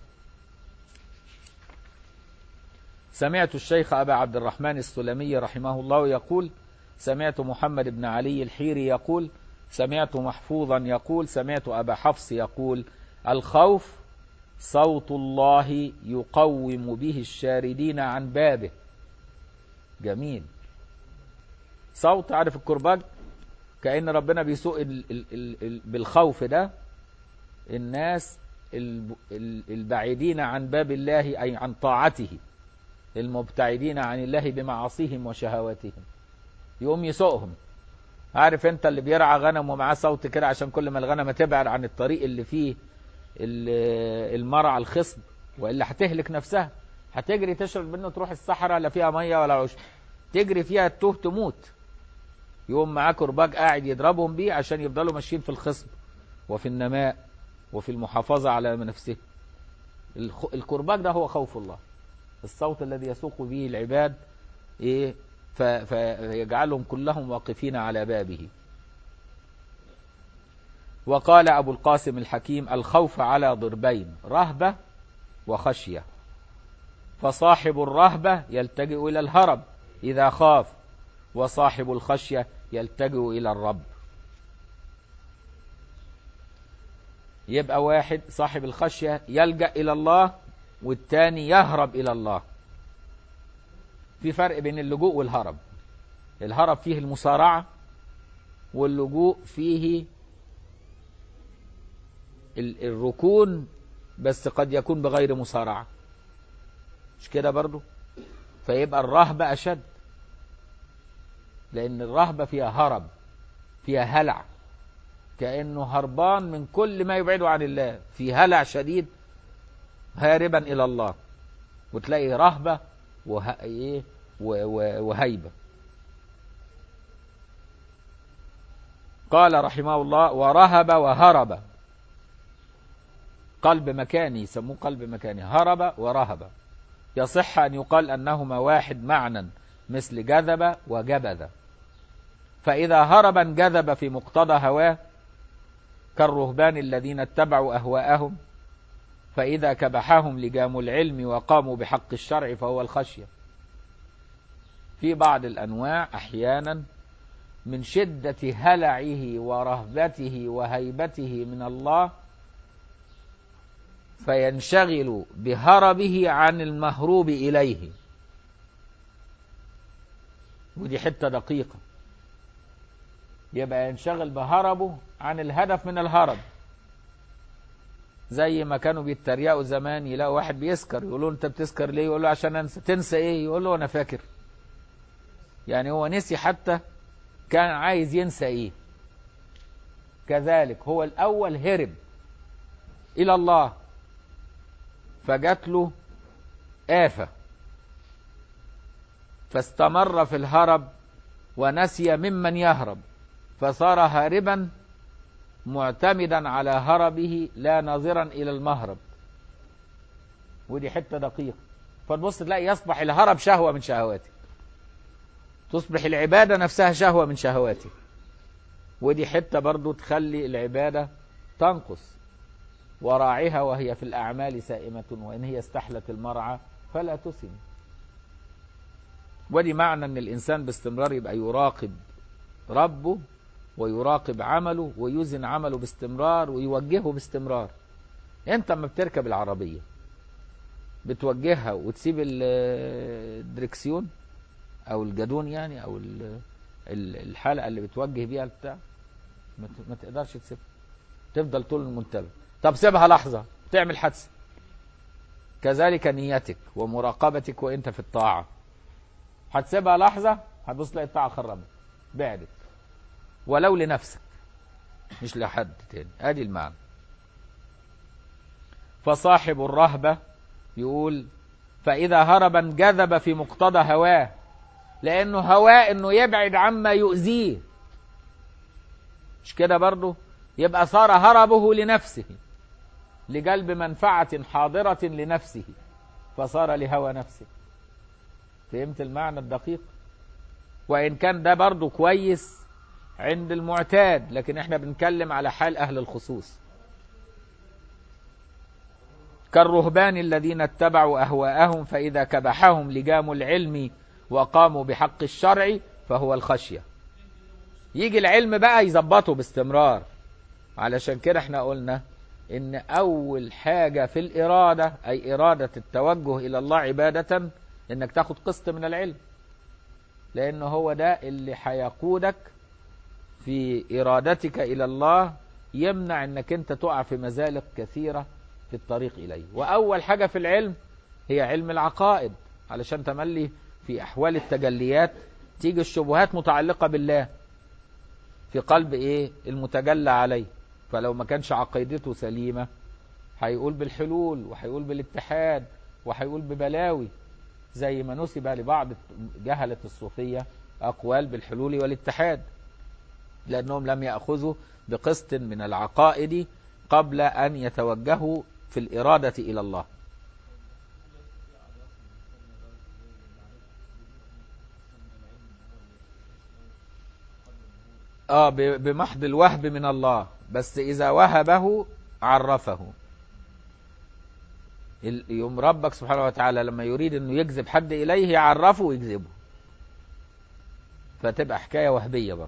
سمعت الشيخ أبا عبد الرحمن السلمي رحمه الله يقول سمعت محمد بن علي الحيري يقول سمعت محفوظا يقول سمعت أبا حفص يقول الخوف صوت الله يقوم به الشاردين عن بابه جميل صوت عارف الكرباج كأن ربنا بيسوق ال ال ال ال بالخوف ده الناس البعيدين عن باب الله أي عن طاعته المبتعدين عن الله بمعاصيهم وشهواتهم يقوم يسوقهم عارف انت اللي بيرعى غنم ومعاه صوت كده عشان كل ما الغنمه تبعد عن الطريق اللي فيه المرعى الخصب والا هتهلك نفسها هتجري تشرب منه تروح الصحراء لا فيها ميه ولا عشب تجري فيها تتوه تموت يقوم معاه كرباج قاعد يضربهم بيه عشان يفضلوا ماشيين في الخصب وفي النماء وفي المحافظة على نفسه الكرباج ده هو خوف الله الصوت الذي يسوق به العباد إيه فيجعلهم كلهم واقفين على بابه وقال أبو القاسم الحكيم الخوف على ضربين رهبة وخشية فصاحب الرهبة يلتجئ إلى الهرب إذا خاف وصاحب الخشية يلتجئ إلى الرب يبقى واحد صاحب الخشية يلجأ إلى الله والتاني يهرب إلى الله في فرق بين اللجوء والهرب الهرب فيه المصارعة واللجوء فيه الركون بس قد يكون بغير مصارعة مش كده برضو فيبقى الرهبة أشد لأن الرهبة فيها هرب فيها هلع كأنه هربان من كل ما يبعده عن الله في هلع شديد هاربا إلى الله وتلاقي رهبة وه... إيه؟ وهيبة قال رحمه الله ورهب وهرب قلب مكاني يسموه قلب مكاني هرب ورهب يصح أن يقال أنهما واحد معنى مثل جذب وجبذ فإذا هرب انجذب في مقتضى هواه كالرهبان الذين اتبعوا أهواءهم فإذا كبحهم لجام العلم وقاموا بحق الشرع فهو الخشية في بعض الأنواع أحيانا من شدة هلعه ورهبته وهيبته من الله فينشغل بهربه عن المهروب إليه ودي حتة دقيقة يبقى ينشغل بهربه عن الهدف من الهرب زي ما كانوا بيتريقوا زمان يلاقوا واحد بيسكر يقولوا له انت بتسكر ليه يقول له عشان انسى تنسى ايه يقول له انا فاكر يعني هو نسي حتى كان عايز ينسى ايه كذلك هو الاول هرب الى الله فجات له آفة فاستمر في الهرب ونسي ممن يهرب فصار هاربا معتمدا على هربه لا ناظرا إلى المهرب ودي حتة دقيقة فتبص تلاقي يصبح الهرب شهوة من شهواته تصبح العبادة نفسها شهوة من شهواته ودي حتة برضو تخلي العبادة تنقص وراعها وهي في الأعمال سائمة وإن هي استحلت المرعى فلا تسم ودي معنى أن الإنسان باستمرار يبقى يراقب ربه ويراقب عمله ويوزن عمله باستمرار ويوجهه باستمرار انت لما بتركب العربية بتوجهها وتسيب الدركسيون او الجدون يعني او الحلقة اللي بتوجه بيها بتاع ما تقدرش تسيبها تفضل طول المنتبه طب سيبها لحظة تعمل حادثة كذلك نيتك ومراقبتك وانت في الطاعة هتسيبها لحظة هتبص تلاقي الطاعة خربت بعدت ولو لنفسك مش لحد تاني ادي المعنى فصاحب الرهبة يقول فإذا هرب انجذب في مقتضى هواه لأنه هواه إنه يبعد عما يؤذيه مش كده برضه يبقى صار هربه لنفسه لجلب منفعة حاضرة لنفسه فصار لهوى نفسه فهمت المعنى الدقيق وإن كان ده برضه كويس عند المعتاد لكن احنا بنتكلم على حال أهل الخصوص كالرهبان الذين اتبعوا أهواءهم فإذا كبحهم لجام العلم وقاموا بحق الشرع فهو الخشية يجي العلم بقى يظبطه باستمرار علشان كده احنا قلنا ان اول حاجة في الارادة اي ارادة التوجه الى الله عبادة انك تاخد قسط من العلم لان هو ده اللي هيقودك في ارادتك الى الله يمنع انك انت تقع في مزالق كثيرة في الطريق اليه واول حاجة في العلم هي علم العقائد علشان تملي في احوال التجليات تيجي الشبهات متعلقة بالله في قلب ايه المتجلى عليه فلو ما كانش عقيدته سليمة هيقول بالحلول وهيقول بالاتحاد وهيقول ببلاوي زي ما نسب لبعض جهلة الصوفية أقوال بالحلول والاتحاد لأنهم لم يأخذوا بقسط من العقائد قبل أن يتوجهوا في الإرادة إلى الله اه بمحض الوهب من الله بس إذا وهبه عرفه يوم ربك سبحانه وتعالى لما يريد أنه يجذب حد إليه يعرفه ويجذبه فتبقى حكاية وهبية برضه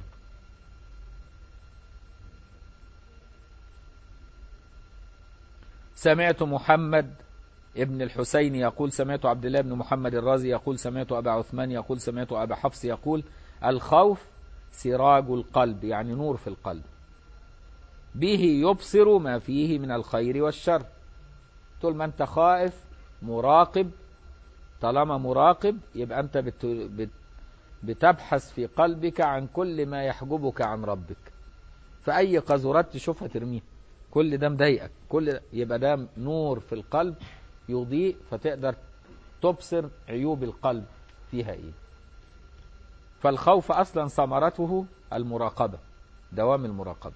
سمعت محمد ابن الحسين يقول سمعت عبد الله بن محمد الرازي يقول سمعت أبا عثمان يقول سمعت أبا حفص يقول الخوف سراج القلب يعني نور في القلب به يبصر ما فيه من الخير والشر طول ما انت خائف مراقب طالما مراقب يبقى انت بت بت بتبحث في قلبك عن كل ما يحجبك عن ربك فأي قذرات تشوفها ترميها كل ده مضايقك كل يبقى ده نور في القلب يضيء فتقدر تبصر عيوب القلب فيها ايه فالخوف اصلا ثمرته المراقبة دوام المراقبة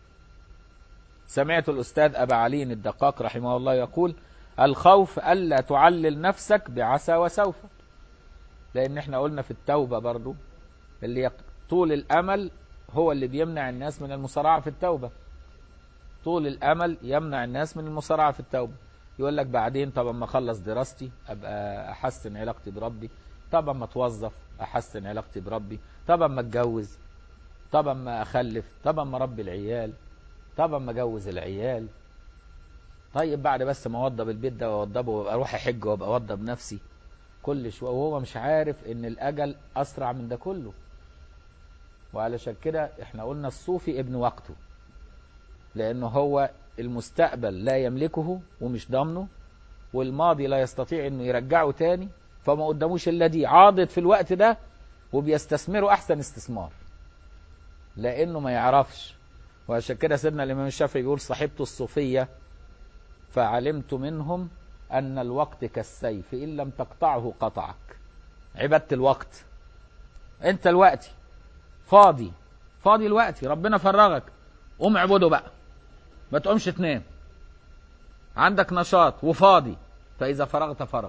سمعت الأستاذ أبا علي الدقاق رحمه الله يقول الخوف ألا تعلل نفسك بعسى وسوف لأن احنا قلنا في التوبة برضو اللي طول الأمل هو اللي بيمنع الناس من المصارعة في التوبة طول الأمل يمنع الناس من المصارعة في التوبة يقول لك بعدين طب اما اخلص دراستي ابقى احسن علاقتي بربي طب اما اتوظف احسن علاقتي بربي طب اما اتجوز طب اما اخلف طب اما اربي العيال طب اما اجوز العيال طيب بعد بس ما اوضب البيت ده واوضبه وابقى اروح احج وابقى اوضب نفسي كل شويه وهو مش عارف ان الاجل اسرع من ده كله وعلشان كده احنا قلنا الصوفي ابن وقته لانه هو المستقبل لا يملكه ومش ضامنه والماضي لا يستطيع انه يرجعه تاني فما قداموش الا دي عاضد في الوقت ده وبيستثمره احسن استثمار لانه ما يعرفش وعشان كده سيدنا الامام الشافعي بيقول صاحبت الصوفيه فعلمت منهم ان الوقت كالسيف ان لم تقطعه قطعك عباده الوقت انت الوقت فاضي فاضي الوقت ربنا فرغك قوم اعبده بقى ما تقومش تنام عندك نشاط وفاضي فإذا فرغت فرغ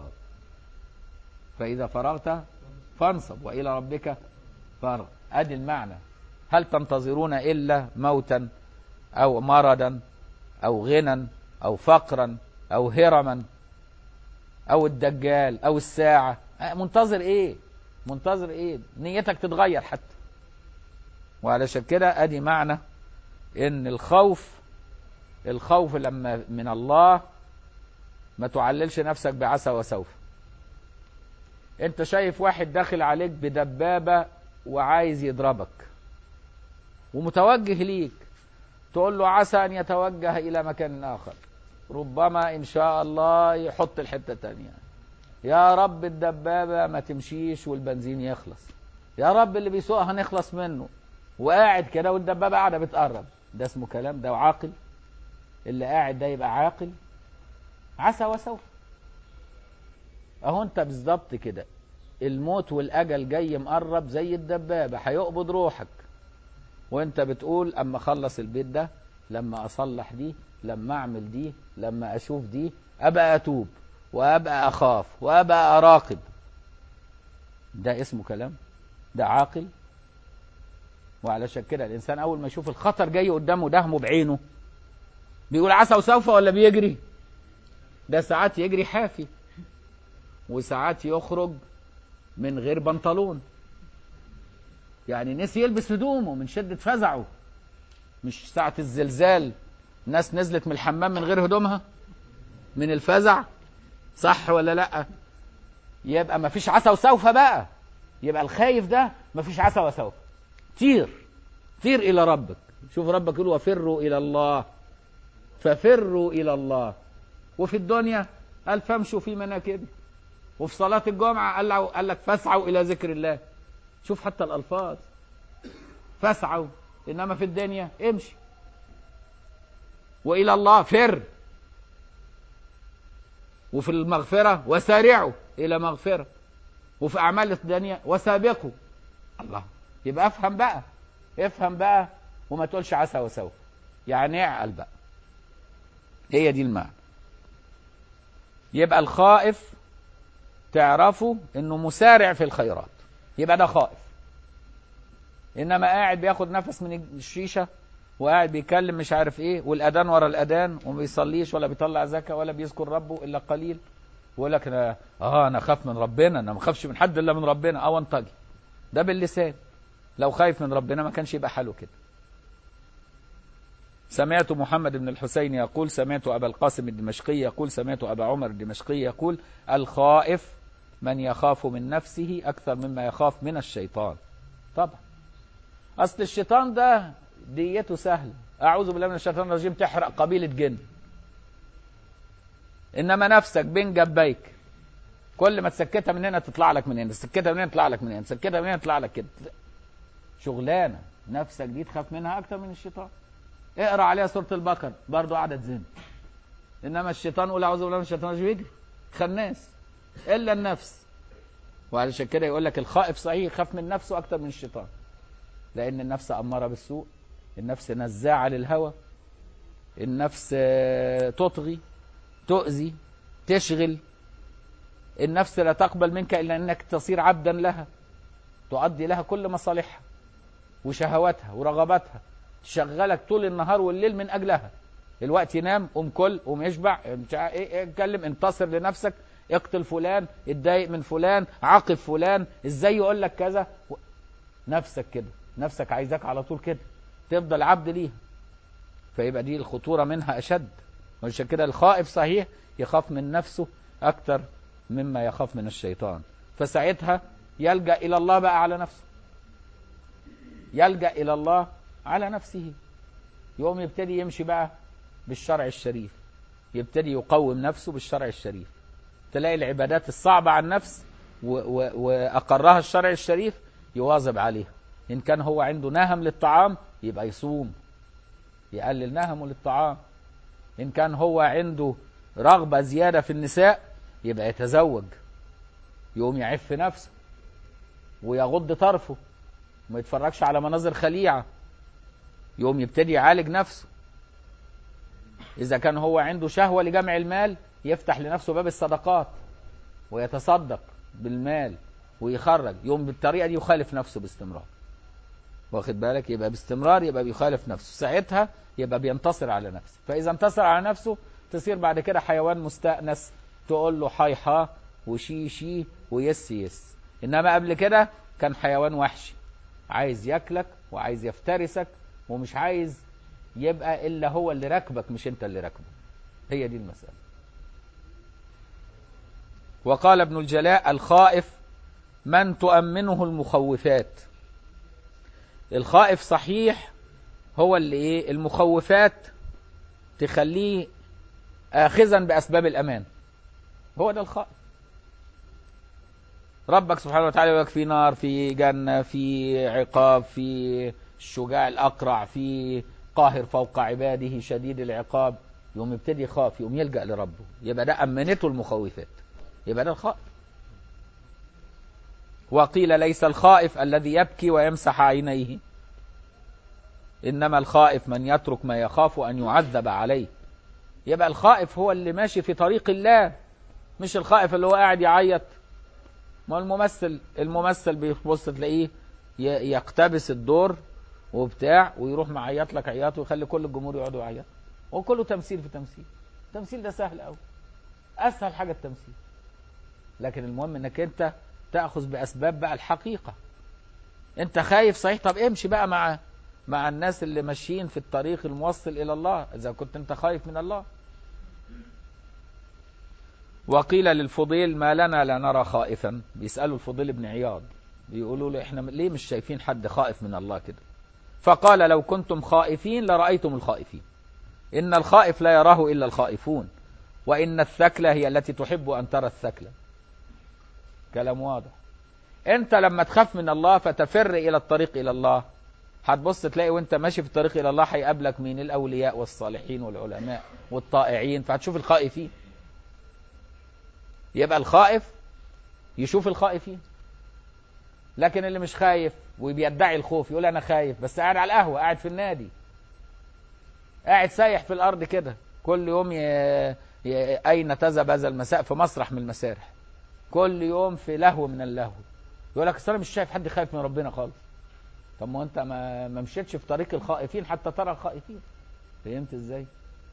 فإذا فرغت فانصب وإلى ربك فرغ أدي المعنى هل تنتظرون إلا موتا أو مرضا أو غنى أو فقرا أو هرما أو الدجال أو الساعة منتظر إيه منتظر إيه نيتك تتغير حتى وعلشان كده أدي معنى إن الخوف الخوف لما من الله ما تعللش نفسك بعسى وسوف انت شايف واحد داخل عليك بدبابة وعايز يضربك ومتوجه ليك تقول له عسى ان يتوجه الى مكان اخر ربما ان شاء الله يحط الحتة تانية يا رب الدبابة ما تمشيش والبنزين يخلص يا رب اللي بيسوقها نخلص منه وقاعد كده والدبابة قاعدة بتقرب ده اسمه كلام ده عاقل اللي قاعد ده يبقى عاقل عسى وسوف اهو انت بالظبط كده الموت والاجل جاي مقرب زي الدبابه هيقبض روحك وانت بتقول اما اخلص البيت ده لما اصلح دي لما اعمل دي لما اشوف دي ابقى اتوب وابقى اخاف وابقى اراقب ده اسمه كلام ده عاقل وعلشان كده الانسان اول ما يشوف الخطر جاي قدامه دهمه بعينه بيقول عسى وسوف ولا بيجري ده ساعات يجري حافي وساعات يخرج من غير بنطلون يعني نسي يلبس هدومه من شدة فزعه مش ساعة الزلزال ناس نزلت من الحمام من غير هدومها من الفزع صح ولا لا يبقى ما فيش عسى وسوف بقى يبقى الخايف ده ما فيش عسى وسوف طير طير الى ربك شوف ربك يقول وفروا الى الله ففروا الى الله وفي الدنيا قال فامشوا في مناكبه وفي صلاة الجمعة قال, له قال لك فاسعوا إلى ذكر الله شوف حتى الألفاظ فاسعوا إنما في الدنيا امشي وإلى الله فر وفي المغفرة وسارعوا إلى مغفرة وفي أعمال الدنيا وسابقوا الله يبقى افهم بقى افهم بقى وما تقولش عسى وسوف يعني اعقل بقى هي دي المعنى يبقى الخائف تعرفوا انه مسارع في الخيرات يبقى ده خائف انما قاعد بياخد نفس من الشيشه وقاعد بيتكلم مش عارف ايه والاذان ورا الاذان وما بيصليش ولا بيطلع زكاه ولا بيذكر ربه الا قليل ويقول لك انا اه انا خاف من ربنا انا ما خافش من حد الا من ربنا اه وانطجي ده باللسان لو خايف من ربنا ما كانش يبقى حاله كده سمعت محمد بن الحسين يقول سمعت أبا القاسم الدمشقي يقول سمعت أبا عمر الدمشقي يقول الخائف من يخاف من نفسه أكثر مما يخاف من الشيطان طبعا أصل الشيطان ده ديته سهلة أعوذ بالله من الشيطان الرجيم تحرق قبيلة جن إنما نفسك بين جبيك كل ما تسكتها من هنا تطلع لك من هنا تسكتها من هنا تطلع لك من هنا تسكتها من هنا تطلع لك كده شغلانة نفسك دي تخاف منها أكتر من الشيطان اقرا عليها سوره البقره برضه قاعده تزن انما الشيطان قول اعوذ بالله من الشيطان الرجيم يجري خناس الا النفس وعلشان كده يقول لك الخائف صحيح يخاف من نفسه اكتر من الشيطان لان النفس اماره بالسوء النفس نزاعه للهوى النفس تطغي تؤذي تشغل النفس لا تقبل منك الا انك تصير عبدا لها تؤدي لها كل مصالحها وشهواتها ورغباتها تشغلك طول النهار والليل من اجلها الوقت ينام قوم كل قوم اشبع مش ايه اتكلم انتصر لنفسك اقتل فلان اتضايق من فلان عاقب فلان ازاي يقول لك كذا نفسك كده نفسك عايزاك على طول كده تفضل عبد ليها فيبقى دي الخطوره منها اشد وعشان كده الخائف صحيح يخاف من نفسه اكتر مما يخاف من الشيطان فساعتها يلجا الى الله بقى على نفسه يلجا الى الله على نفسه يقوم يبتدي يمشي بقى بالشرع الشريف يبتدي يقوم نفسه بالشرع الشريف تلاقي العبادات الصعبة على النفس و و وأقرها الشرع الشريف يواظب عليها إن كان هو عنده نهم للطعام يبقى يصوم يقلل نهمه للطعام إن كان هو عنده رغبة زيادة في النساء يبقى يتزوج يقوم يعف نفسه ويغض طرفه وما يتفرجش على مناظر خليعة يقوم يبتدي يعالج نفسه إذا كان هو عنده شهوة لجمع المال يفتح لنفسه باب الصدقات ويتصدق بالمال ويخرج يقوم بالطريقة دي يخالف نفسه باستمرار واخد بالك يبقى باستمرار يبقى بيخالف نفسه ساعتها يبقى بينتصر على نفسه فإذا انتصر على نفسه تصير بعد كده حيوان مستأنس تقول له حي حا وشي شي ويس يس إنما قبل كده كان حيوان وحشي عايز ياكلك وعايز يفترسك ومش عايز يبقى إلا هو اللي راكبك مش أنت اللي راكبه هي دي المسألة وقال ابن الجلاء الخائف من تؤمنه المخوفات الخائف صحيح هو اللي ايه المخوفات تخليه آخذا بأسباب الأمان هو ده الخائف ربك سبحانه وتعالى يقول لك في نار في جنة في عقاب في الشجاع الأقرع في قاهر فوق عباده شديد العقاب يقوم يبتدي يخاف يقوم يلجأ لربه يبقى ده أمنته المخوفات يبقى ده الخائف وقيل ليس الخائف الذي يبكي ويمسح عينيه إنما الخائف من يترك ما يخاف أن يعذب عليه يبقى الخائف هو اللي ماشي في طريق الله مش الخائف اللي هو قاعد يعيط ما الممثل الممثل بيبص تلاقيه يقتبس الدور وبتاع ويروح معيط لك عياط ويخلي كل الجمهور يقعدوا يعيط وكله تمثيل في تمثيل التمثيل ده سهل قوي اسهل حاجه التمثيل لكن المهم انك انت تاخذ باسباب بقى الحقيقه انت خايف صحيح طب امشي بقى مع مع الناس اللي ماشيين في الطريق الموصل الى الله اذا كنت انت خايف من الله وقيل للفضيل ما لنا لا نرى خائفا بيسالوا الفضيل بن عياض بيقولوا له احنا ليه مش شايفين حد خائف من الله كده فقال لو كنتم خائفين لرأيتم الخائفين إن الخائف لا يراه إلا الخائفون وإن الثكلة هي التي تحب أن ترى الثكلة كلام واضح أنت لما تخاف من الله فتفر إلى الطريق إلى الله هتبص تلاقي وانت ماشي في الطريق إلى الله هيقابلك مين الأولياء والصالحين والعلماء والطائعين فهتشوف الخائفين يبقى الخائف يشوف الخائفين لكن اللي مش خايف وبيدعي الخوف يقول انا خايف بس قاعد على القهوه قاعد في النادي قاعد سايح في الارض كده كل يوم ي... ي... اين تذهب هذا المساء في مسرح من المسارح كل يوم في لهو من اللهو يقول لك اصل انا مش شايف حد خايف من ربنا خالص طب ما انت ما, ما مشيتش في طريق الخائفين حتى ترى الخائفين فهمت ازاي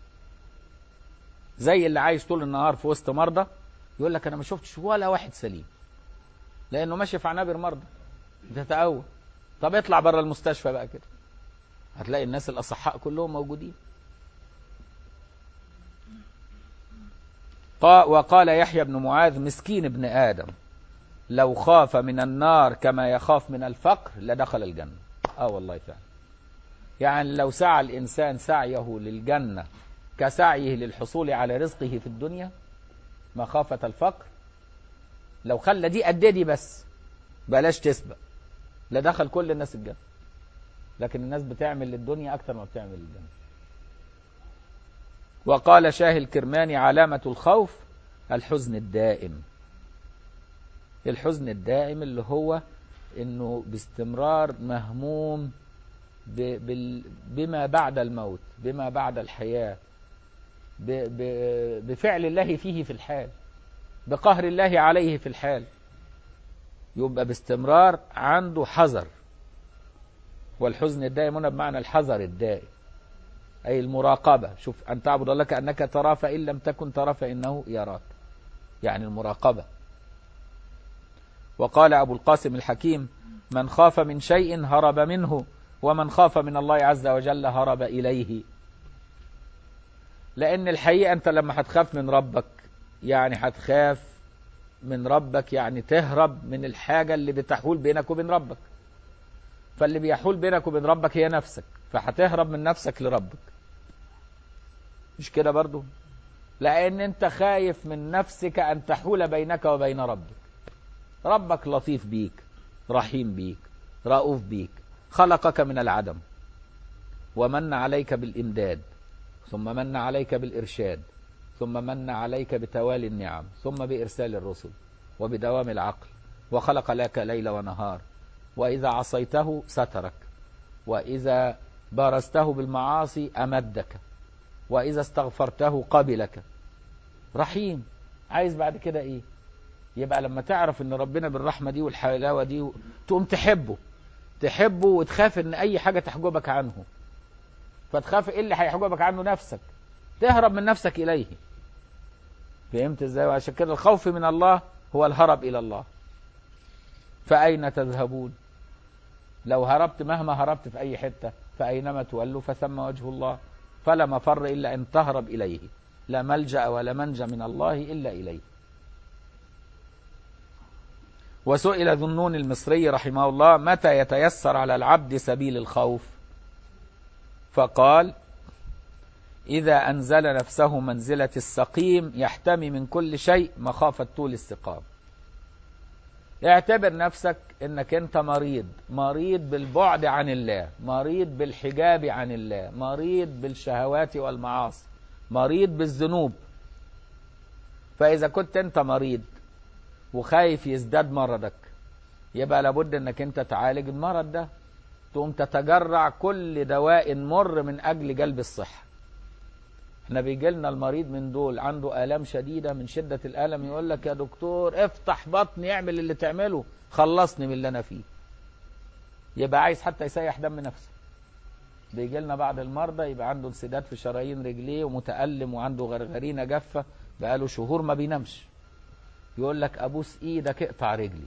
زي اللي عايش طول النهار في وسط مرضى يقول لك انا ما شفتش ولا واحد سليم لانه ماشي في عنابر مرضى بتتقوى طب اطلع بره المستشفى بقى كده هتلاقي الناس الاصحاء كلهم موجودين وقال يحيى بن معاذ مسكين ابن ادم لو خاف من النار كما يخاف من الفقر لدخل الجنه اه والله فعلا يعني لو سعى الانسان سعيه للجنه كسعيه للحصول على رزقه في الدنيا مخافه الفقر لو خلى دي قد دي بس بلاش تسبق لدخل كل الناس الجنة لكن الناس بتعمل للدنيا أكتر ما بتعمل للجنة وقال شاه الكرماني علامة الخوف الحزن الدائم الحزن الدائم اللي هو انه باستمرار مهموم بما بعد الموت بما بعد الحياة بفعل الله فيه في الحال بقهر الله عليه في الحال يبقى باستمرار عنده حذر والحزن الدائم هنا بمعنى الحذر الدائم أي المراقبة شوف أن تعبد الله كأنك تراه فإن لم تكن تراه فإنه يراك يعني المراقبة وقال أبو القاسم الحكيم من خاف من شيء هرب منه ومن خاف من الله عز وجل هرب إليه لأن الحقيقة أنت لما هتخاف من ربك يعني هتخاف من ربك يعني تهرب من الحاجة اللي بتحول بينك وبين ربك فاللي بيحول بينك وبين ربك هي نفسك فهتهرب من نفسك لربك مش كده برضو لان انت خايف من نفسك ان تحول بينك وبين ربك ربك لطيف بيك رحيم بيك رؤوف بيك خلقك من العدم ومن عليك بالامداد ثم من عليك بالارشاد ثم من عليك بتوالي النعم ثم بارسال الرسل وبدوام العقل وخلق لك ليل ونهار واذا عصيته سترك واذا بارزته بالمعاصي امدك واذا استغفرته قبلك رحيم عايز بعد كده ايه يبقى لما تعرف ان ربنا بالرحمه دي والحلاوه دي تقوم تحبه تحبه وتخاف ان اي حاجه تحجبك عنه فتخاف ايه اللي هيحجبك عنه نفسك تهرب من نفسك اليه فهمت ازاي وعشان كده الخوف من الله هو الهرب الى الله فاين تذهبون لو هربت مهما هربت في اي حته فاينما تولوا فثم وجه الله فلا مفر الا ان تهرب اليه لا ملجا ولا منجا من الله الا اليه وسئل ذو النون المصري رحمه الله متى يتيسر على العبد سبيل الخوف فقال إذا أنزل نفسه منزلة السقيم يحتمي من كل شيء مخافة طول السقام اعتبر نفسك انك انت مريض مريض بالبعد عن الله مريض بالحجاب عن الله مريض بالشهوات والمعاصي مريض بالذنوب فإذا كنت انت مريض وخايف يزداد مرضك يبقى لابد انك انت تعالج المرض ده تقوم تتجرع كل دواء مر من اجل جلب الصحه احنا بيجي لنا المريض من دول عنده الام شديده من شده الالم يقول لك يا دكتور افتح بطني اعمل اللي تعمله خلصني من اللي انا فيه يبقى عايز حتى يسيح دم نفسه بيجي لنا بعض المرضى يبقى عنده انسداد في شرايين رجليه ومتالم وعنده غرغرينه جافه بقاله شهور ما بينامش يقول لك ابوس ايدك اقطع رجلي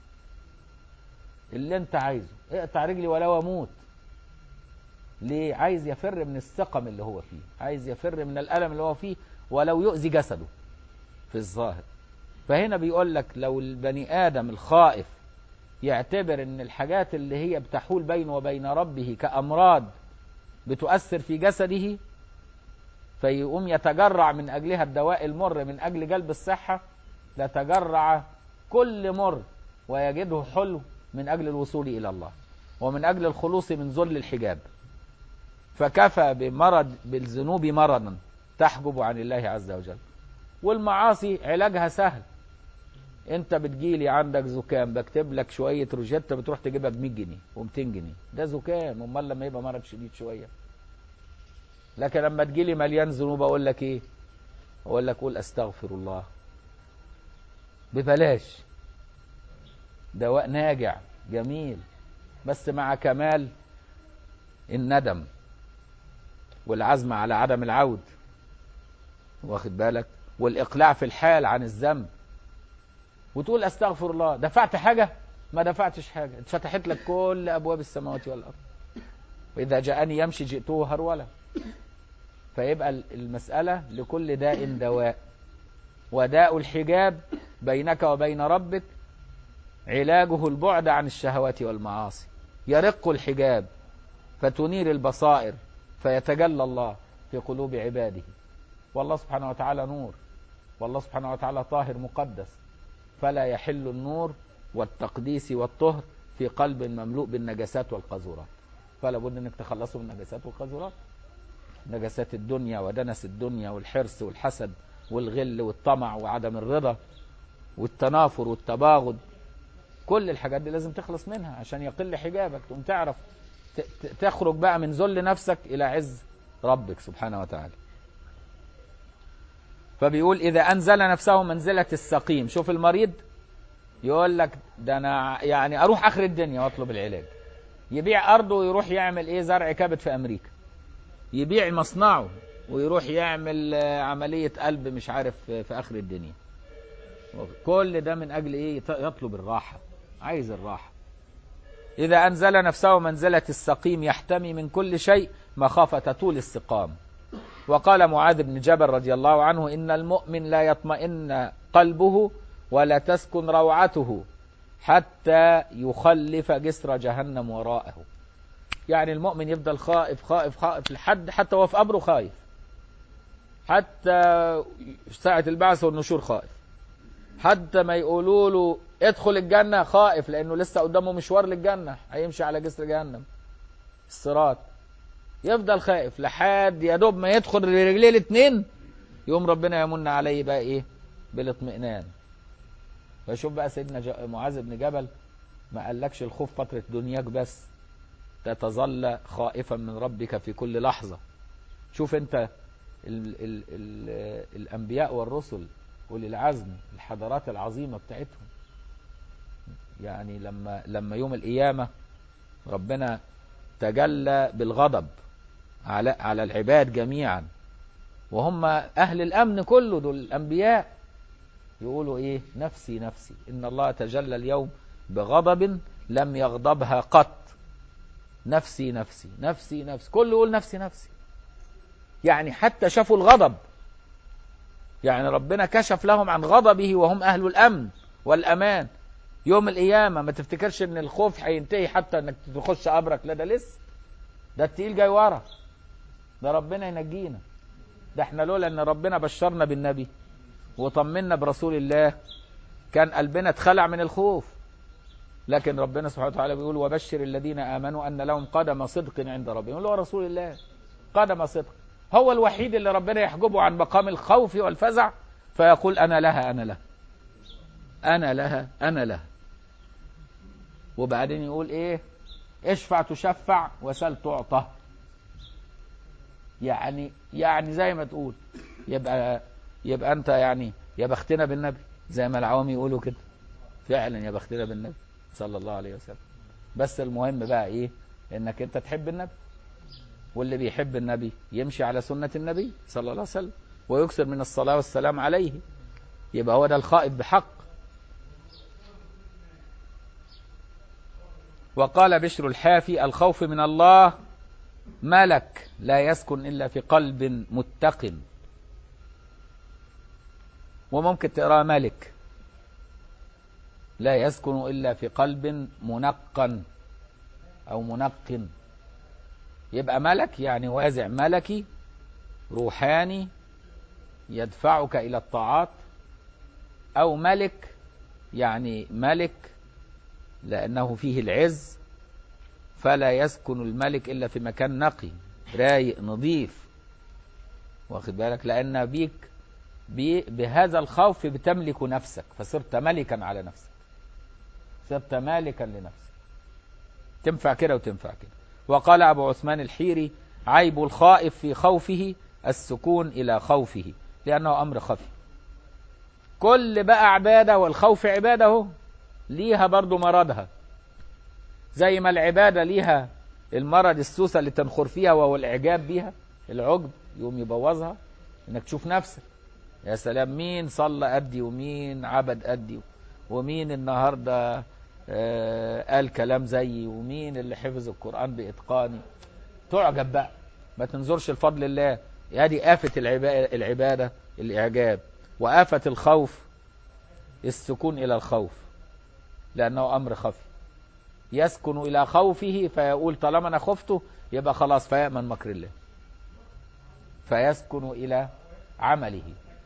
اللي انت عايزه اقطع رجلي ولو اموت ليه عايز يفر من السقم اللي هو فيه عايز يفر من الالم اللي هو فيه ولو يؤذي جسده في الظاهر فهنا بيقول لك لو البني ادم الخائف يعتبر ان الحاجات اللي هي بتحول بينه وبين ربه كامراض بتؤثر في جسده فيقوم يتجرع من اجلها الدواء المر من اجل جلب الصحه لتجرع كل مر ويجده حلو من اجل الوصول الى الله ومن اجل الخلوص من ذل الحجاب فكفى بمرض بالذنوب مرضا تحجب عن الله عز وجل والمعاصي علاجها سهل انت بتجيلي عندك زكام بكتب لك شويه روجيتا بتروح تجيبها ب 100 جنيه و200 جنيه ده زكام امال لما يبقى مرض شديد شويه لكن لما تجيلي مليان ذنوب اقول لك ايه اقول لك قول استغفر الله ببلاش دواء ناجع جميل بس مع كمال الندم والعزم على عدم العود واخد بالك والاقلاع في الحال عن الذنب وتقول استغفر الله دفعت حاجه ما دفعتش حاجه اتفتحت لك كل ابواب السماوات والارض واذا جاءني يمشي جئته هرولا فيبقى المساله لكل داء دواء وداء الحجاب بينك وبين ربك علاجه البعد عن الشهوات والمعاصي يرق الحجاب فتنير البصائر فيتجلى الله في قلوب عباده والله سبحانه وتعالى نور والله سبحانه وتعالى طاهر مقدس فلا يحل النور والتقديس والطهر في قلب مملوء بالنجاسات والقذورات فلا بد انك تخلصه من النجاسات والقذورات نجاسات الدنيا ودنس الدنيا والحرص والحسد والغل والطمع وعدم الرضا والتنافر والتباغض كل الحاجات دي لازم تخلص منها عشان يقل حجابك تقوم تعرف تخرج بقى من ذل نفسك الى عز ربك سبحانه وتعالى فبيقول اذا انزل نفسه منزله السقيم شوف المريض يقول لك ده انا يعني اروح اخر الدنيا واطلب العلاج يبيع ارضه ويروح يعمل ايه زرع كبد في امريكا يبيع مصنعه ويروح يعمل عمليه قلب مش عارف في اخر الدنيا كل ده من اجل ايه يطلب الراحه عايز الراحه إذا أنزل نفسه منزلة السقيم يحتمي من كل شيء مخافة طول السقام وقال معاذ بن جبل رضي الله عنه إن المؤمن لا يطمئن قلبه ولا تسكن روعته حتى يخلف جسر جهنم وراءه يعني المؤمن يفضل خائف خائف خائف لحد حتى هو في قبره خايف حتى ساعة البعث والنشور خائف حتى ما يقولوا له ادخل الجنة خائف لأنه لسه قدامه مشوار للجنة هيمشي على جسر جهنم الصراط يفضل خائف لحد يا دوب ما يدخل برجليه الاثنين يقوم ربنا يمن عليه بقى ايه بالاطمئنان فشوف بقى سيدنا ج- معاذ بن جبل ما قالكش الخوف فترة دنياك بس تتظل خائفا من ربك في كل لحظة شوف انت ال ال ال الأنبياء والرسل أولي العزم الحضارات العظيمة بتاعتهم يعني لما لما يوم القيامة ربنا تجلى بالغضب على على العباد جميعا وهم أهل الأمن كله دول الأنبياء يقولوا إيه نفسي نفسي إن الله تجلى اليوم بغضب لم يغضبها قط نفسي نفسي نفسي نفسي كله يقول نفسي نفسي يعني حتى شافوا الغضب يعني ربنا كشف لهم عن غضبه وهم أهل الأمن والأمان يوم القيامة ما تفتكرش ان الخوف هينتهي حتى انك تخش قبرك لا ده لسه ده التقيل جاي ورا ده ربنا ينجينا ده احنا لولا ان ربنا بشرنا بالنبي وطمنا برسول الله كان قلبنا اتخلع من الخوف لكن ربنا سبحانه وتعالى بيقول وبشر الذين امنوا ان لهم قدم صدق عند ربهم يقول له رسول الله قدم صدق هو الوحيد اللي ربنا يحجبه عن مقام الخوف والفزع فيقول انا لها انا لها انا لها انا لها وبعدين يقول ايه اشفع تشفع وسل تعطى يعني يعني زي ما تقول يبقى يبقى انت يعني يا بختنا بالنبي زي ما العوام يقولوا كده فعلا يا بختنا بالنبي صلى الله عليه وسلم بس المهم بقى ايه انك انت تحب النبي واللي بيحب النبي يمشي على سنة النبي صلى الله عليه وسلم ويكثر من الصلاة والسلام عليه يبقى هو ده الخائف بحق وقال بشر الحافي الخوف من الله ملك لا يسكن إلا في قلب متق وممكن تقرأ ملك لا يسكن إلا في قلب منقا أو منق يبقى ملك يعني وازع ملكي روحاني يدفعك إلى الطاعات أو ملك يعني ملك لأنه فيه العز فلا يسكن الملك إلا في مكان نقي رايق نظيف واخد بالك لأن بيك بي بهذا الخوف بتملك نفسك فصرت ملكا على نفسك صرت مالكا لنفسك تنفع كده وتنفع كده وقال أبو عثمان الحيري عيب الخائف في خوفه السكون إلى خوفه لأنه أمر خفي كل بقى عبادة والخوف عبادة هو ليها برضو مرضها زي ما العبادة ليها المرض السوسة اللي تنخر فيها وهو الإعجاب بيها العجب يقوم يبوظها إنك تشوف نفسك يا سلام مين صلى أدي ومين عبد أدي ومين النهاردة آه قال كلام زيي ومين اللي حفظ القرآن بإتقاني تعجب بقى ما تنظرش لفضل الله هذه آفة العبادة, العبادة الإعجاب وآفة الخوف السكون إلى الخوف لأنه أمر خفي يسكن إلى خوفه فيقول طالما أنا خفته يبقى خلاص فيأمن مكر الله فيسكن إلى عمله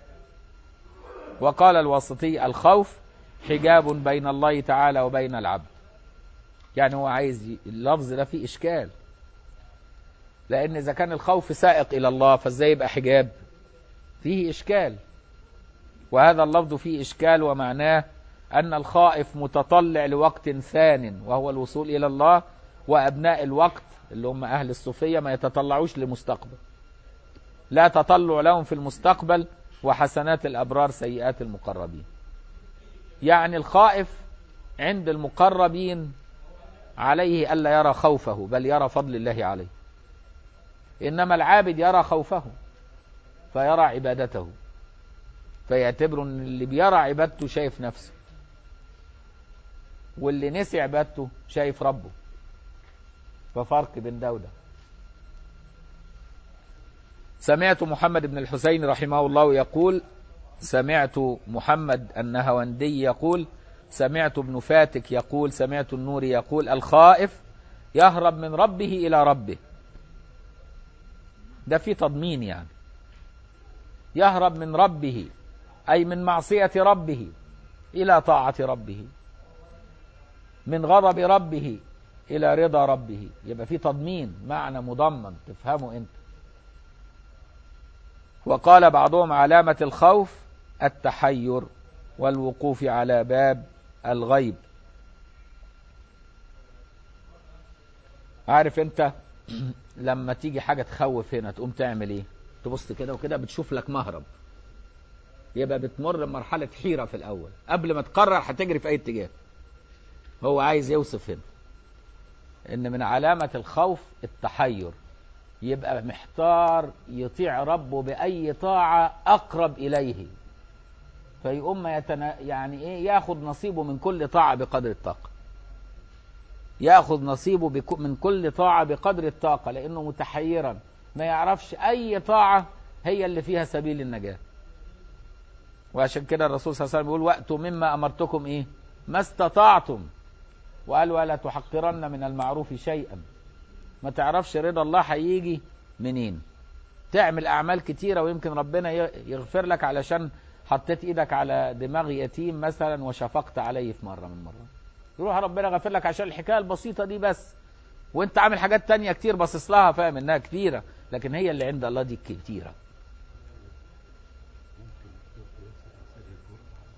وقال الواسطي الخوف حجاب بين الله تعالى وبين العبد يعني هو عايز ي... اللفظ ده فيه إشكال لأن إذا كان الخوف سائق إلى الله فإزاي يبقى حجاب فيه إشكال وهذا اللفظ فيه إشكال ومعناه أن الخائف متطلع لوقت ثان وهو الوصول إلى الله وأبناء الوقت اللي هم أهل الصوفية ما يتطلعوش لمستقبل لا تطلع لهم في المستقبل وحسنات الأبرار سيئات المقربين يعني الخائف عند المقربين عليه ألا يرى خوفه بل يرى فضل الله عليه إنما العابد يرى خوفه فيرى عبادته فيعتبر ان اللي بيرى عبادته شايف نفسه واللي نسي عبادته شايف ربه ففرق بين ده وده سمعت محمد بن الحسين رحمه الله يقول سمعت محمد النهوندي يقول سمعت ابن فاتك يقول سمعت النوري يقول الخائف يهرب من ربه إلى ربه ده في تضمين يعني يهرب من ربه أي من معصية ربه إلى طاعة ربه من غضب ربه إلى رضا ربه يبقى في تضمين معنى مضمن تفهمه أنت وقال بعضهم علامة الخوف التحير والوقوف على باب الغيب عارف انت لما تيجي حاجة تخوف هنا تقوم تعمل ايه تبص كده وكده بتشوف لك مهرب يبقى بتمر بمرحلة حيرة في الأول قبل ما تقرر هتجري في أي اتجاه هو عايز يوصف هنا إن من علامة الخوف التحير يبقى محتار يطيع ربه بأي طاعة أقرب إليه فيقوم يتنا يعني إيه ياخد نصيبه من كل طاعة بقدر الطاقة ياخد نصيبه بك... من كل طاعة بقدر الطاقة لأنه متحيرا ما يعرفش أي طاعة هي اللي فيها سبيل النجاة وعشان كده الرسول صلى الله عليه وسلم بيقول وأتوا مما أمرتكم إيه ما استطعتم وقال ولا تحقرن من المعروف شيئا ما تعرفش رضا الله هيجي منين تعمل أعمال كتيرة ويمكن ربنا يغفر لك علشان حطيت إيدك على دماغ يتيم مثلا وشفقت عليه في مرة من المرات يروح ربنا غفر لك عشان الحكاية البسيطة دي بس وانت عامل حاجات تانية كتير باصص لها فاهم انها كتيرة لكن هي اللي عند الله دي كتيرة ممكن الدكتور يوصل إنسان يكون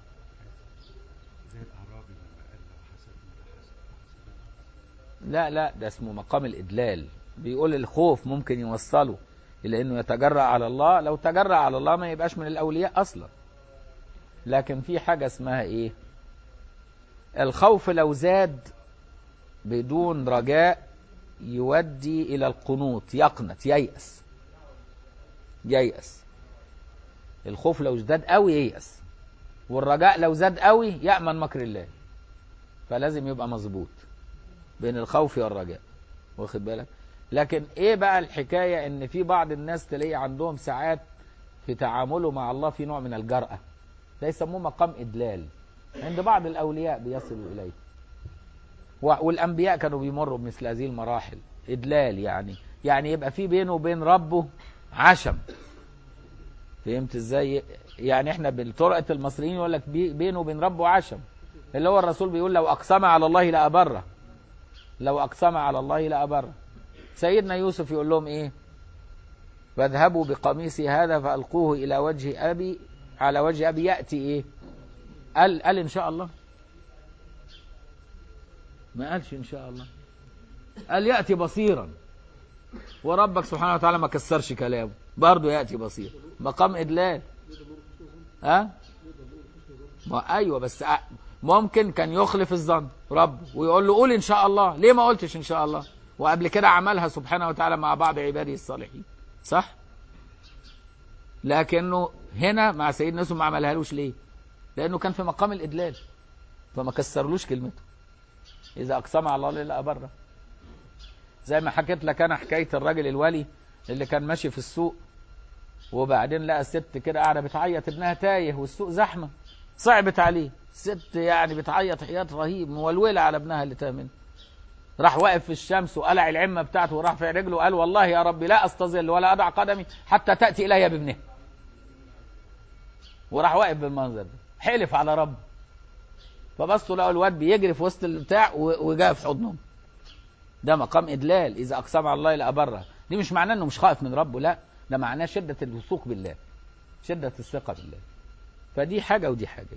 زي الأعرابي لما قال لو حسدنا لحسد لا لا ده اسمه مقام الإدلال بيقول الخوف ممكن يوصله إلى إنه يتجرأ على الله لو تجرأ على الله ما يبقاش من الأولياء أصلا لكن في حاجة اسمها إيه الخوف لو زاد بدون رجاء يودي إلى القنوط يقنط ييأس ييأس الخوف لو ازداد قوي ييأس والرجاء لو زاد قوي يأمن مكر الله فلازم يبقى مظبوط بين الخوف والرجاء واخد بالك لكن ايه بقى الحكاية ان في بعض الناس تلاقي عندهم ساعات في تعامله مع الله في نوع من الجرأة ده يسموه مقام إدلال عند بعض الأولياء بيصلوا إليه والأنبياء كانوا بيمروا بمثل هذه المراحل إدلال يعني يعني يبقى في بينه وبين ربه عشم فهمت ازاي يعني احنا بالطرقة المصريين يقول لك بينه وبين ربه عشم اللي هو الرسول بيقول لو أقسم على الله لأبره لو أقسم على الله لأبره سيدنا يوسف يقول لهم ايه فاذهبوا بقميصي هذا فألقوه إلى وجه أبي على وجه أبي يأتي ايه قال قال إن شاء الله ما قالش إن شاء الله قال يأتي بصيرا وربك سبحانه وتعالى ما كسرش كلامه برضه يأتي بصير مقام إدلال ها ما أيوة بس ممكن كان يخلف الظن رب ويقول له قول إن شاء الله ليه ما قلتش إن شاء الله وقبل كده عملها سبحانه وتعالى مع بعض عباده الصالحين صح لكنه هنا مع سيدنا يوسف ما عملهالوش ليه لأنه كان في مقام الإدلال فما كسرلوش كلمته إذا أقسم على الله لا أبره زي ما حكيت لك أنا حكاية الراجل الولي اللي كان ماشي في السوق وبعدين لقى ست كده قاعدة بتعيط ابنها تايه والسوق زحمة صعبت عليه ست يعني بتعيط عياط رهيب مولولة على ابنها اللي تاه منه راح واقف في الشمس وقلع العمة بتاعته وراح في رجله وقال والله يا ربي لا أستظل ولا أضع قدمي حتى تأتي إلي بابنها وراح واقف بالمنظر ده حلف على رب فبصوا لقوا الواد بيجري في وسط البتاع وجاء في حضنهم ده مقام إدلال إذا أقسم على الله لأبره دي مش معناه إنه مش خائف من ربه لا ده معناه شدة الوثوق بالله شدة الثقة بالله فدي حاجة ودي حاجة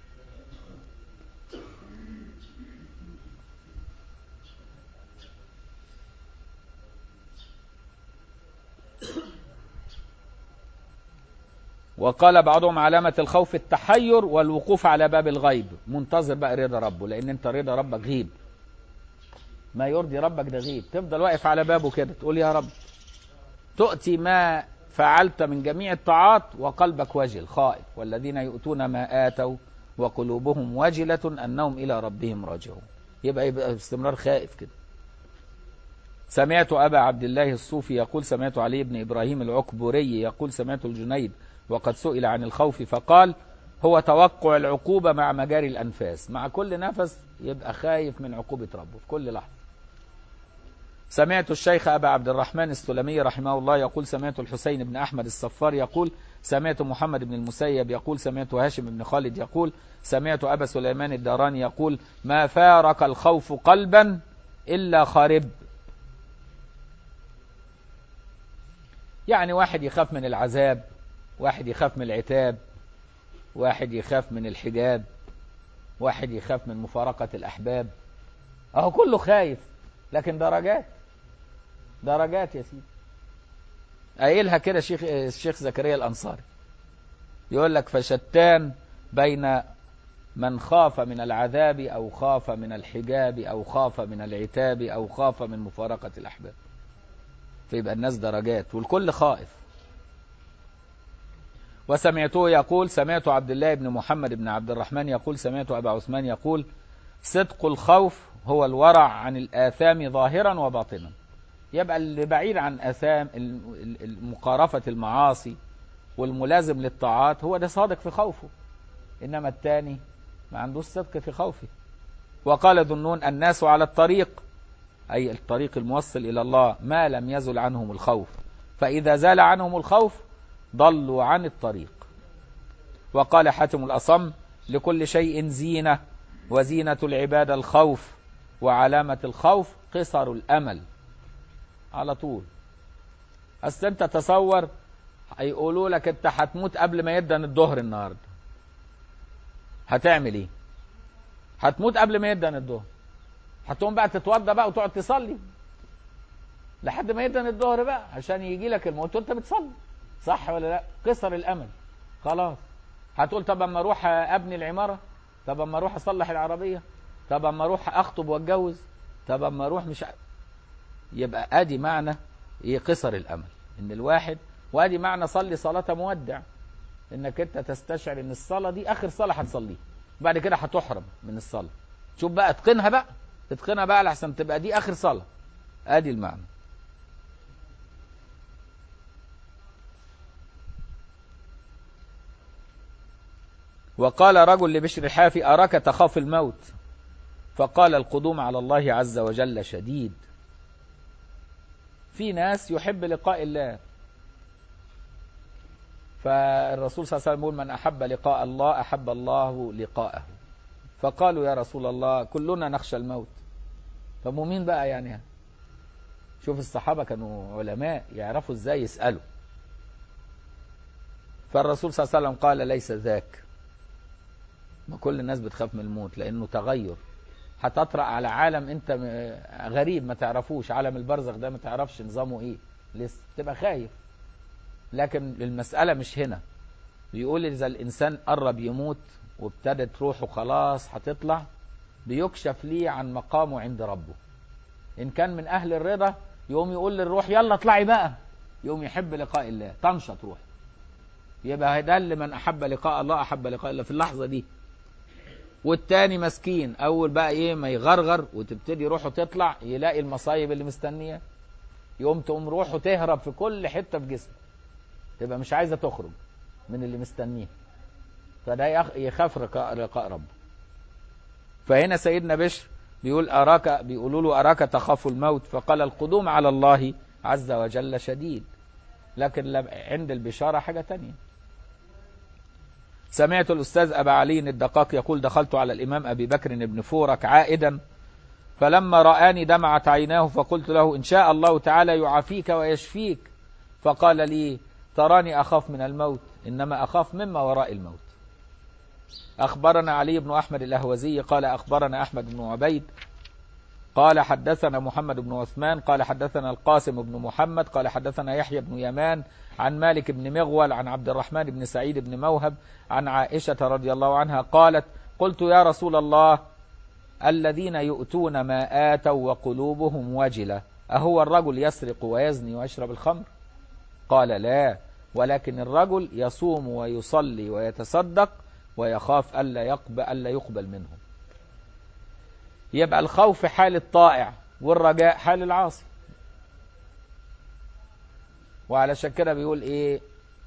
وقال بعضهم علامة الخوف التحير والوقوف على باب الغيب منتظر بقى رضا ربه لأن أنت رضا ربك غيب ما يرضي ربك ده غيب تفضل واقف على بابه كده تقول يا رب تؤتي ما فعلت من جميع الطاعات وقلبك وجل خائف والذين يؤتون ما آتوا وقلوبهم وجلة أنهم إلى ربهم راجعون يبقى يبقى باستمرار خائف كده سمعت أبا عبد الله الصوفي يقول سمعت علي بن إبراهيم العكبري يقول سمعت الجنيد وقد سئل عن الخوف فقال هو توقع العقوبة مع مجاري الأنفاس مع كل نفس يبقى خايف من عقوبة ربه في كل لحظة سمعت الشيخ أبا عبد الرحمن السلمي رحمه الله يقول سمعت الحسين بن أحمد الصفار يقول سمعت محمد بن المسيب يقول سمعت هاشم بن خالد يقول سمعت أبا سليمان الداراني يقول ما فارق الخوف قلبا إلا خارب يعني واحد يخاف من العذاب واحد يخاف من العتاب واحد يخاف من الحجاب واحد يخاف من مفارقة الأحباب أهو كله خايف لكن درجات درجات يا سيدي قايلها كده شيخ الشيخ زكريا الأنصاري يقول لك فشتان بين من خاف من العذاب أو خاف من الحجاب أو خاف من العتاب أو خاف من مفارقة الأحباب فيبقى الناس درجات والكل خائف وسمعته يقول سمعت عبد الله بن محمد بن عبد الرحمن يقول سمعت أبا عثمان يقول صدق الخوف هو الورع عن الآثام ظاهرا وباطنا يبقى اللي بعيد عن آثام مقارفة المعاصي والملازم للطاعات هو ده صادق في خوفه إنما الثاني ما عندوش صدق في خوفه وقال ذنون الناس على الطريق أي الطريق الموصل إلى الله ما لم يزل عنهم الخوف فإذا زال عنهم الخوف ضلوا عن الطريق وقال حاتم الأصم لكل شيء زينة وزينة العبادة الخوف وعلامة الخوف قصر الأمل على طول أصل أنت تصور هيقولوا لك أنت هتموت قبل ما يدن الظهر النهاردة هتعمل إيه؟ هتموت قبل ما يدن الظهر هتقوم بقى تتوضى بقى وتقعد تصلي لحد ما يدن الظهر بقى عشان يجي لك الموت وانت بتصلي صح ولا لا قصر الامل خلاص هتقول طب اما اروح ابني العماره طب اما اروح اصلح العربيه طب اما اروح اخطب واتجوز طب اما اروح مش ع... يبقى ادي معنى ايه قصر الامل ان الواحد وادي معنى صلي صلاه مودع انك انت تستشعر ان الصلاه دي اخر صلاه هتصليها بعد كده هتحرم من الصلاه شوف بقى اتقنها بقى اتقنها بقى لحسن تبقى دي اخر صلاه ادي المعنى وقال رجل لبشر الحافي أراك تخاف الموت فقال القدوم على الله عز وجل شديد في ناس يحب لقاء الله فالرسول صلى الله عليه وسلم يقول من أحب لقاء الله أحب الله لقاءه فقالوا يا رسول الله كلنا نخشى الموت طب ومين بقى يعني شوف الصحابة كانوا علماء يعرفوا ازاي يسألوا فالرسول صلى الله عليه وسلم قال ليس ذاك ما كل الناس بتخاف من الموت لانه تغير هتطرأ على عالم انت غريب ما تعرفوش عالم البرزخ ده ما تعرفش نظامه ايه لسه تبقى خايف لكن المسألة مش هنا بيقول إذا الإنسان قرب يموت وابتدت روحه خلاص هتطلع بيكشف ليه عن مقامه عند ربه إن كان من أهل الرضا يقوم يقول للروح يلا اطلعي بقى يقوم يحب لقاء الله تنشط روح يبقى ده اللي من أحب لقاء الله أحب لقاء الله في اللحظة دي والتاني مسكين أول بقى إيه ما يغرغر وتبتدي روحه تطلع يلاقي المصايب اللي مستنية يقوم تقوم روحه تهرب في كل حتة في جسمه تبقى مش عايزة تخرج من اللي مستنيه فده يخاف لقاء, لقاء ربه فهنا سيدنا بشر بيقول أراك بيقولوا له أراك تخاف الموت فقال القدوم على الله عز وجل شديد لكن عند البشارة حاجة تانية سمعت الأستاذ أبا علي الدقاق يقول دخلت على الإمام أبي بكر بن فورك عائدا فلما رآني دمعت عيناه فقلت له إن شاء الله تعالى يعافيك ويشفيك فقال لي تراني أخاف من الموت إنما أخاف مما وراء الموت أخبرنا علي بن أحمد الأهوزي قال أخبرنا أحمد بن عبيد قال حدثنا محمد بن عثمان قال حدثنا القاسم بن محمد قال حدثنا يحيى بن يمان عن مالك بن مغول عن عبد الرحمن بن سعيد بن موهب عن عائشة رضي الله عنها قالت قلت يا رسول الله الذين يؤتون ما آتوا وقلوبهم وجلة أهو الرجل يسرق ويزني ويشرب الخمر قال لا ولكن الرجل يصوم ويصلي ويتصدق ويخاف ألا يقبل, ألا يقبل منه يبقى الخوف حال الطائع والرجاء حال العاصي وعلشان كده بيقول ايه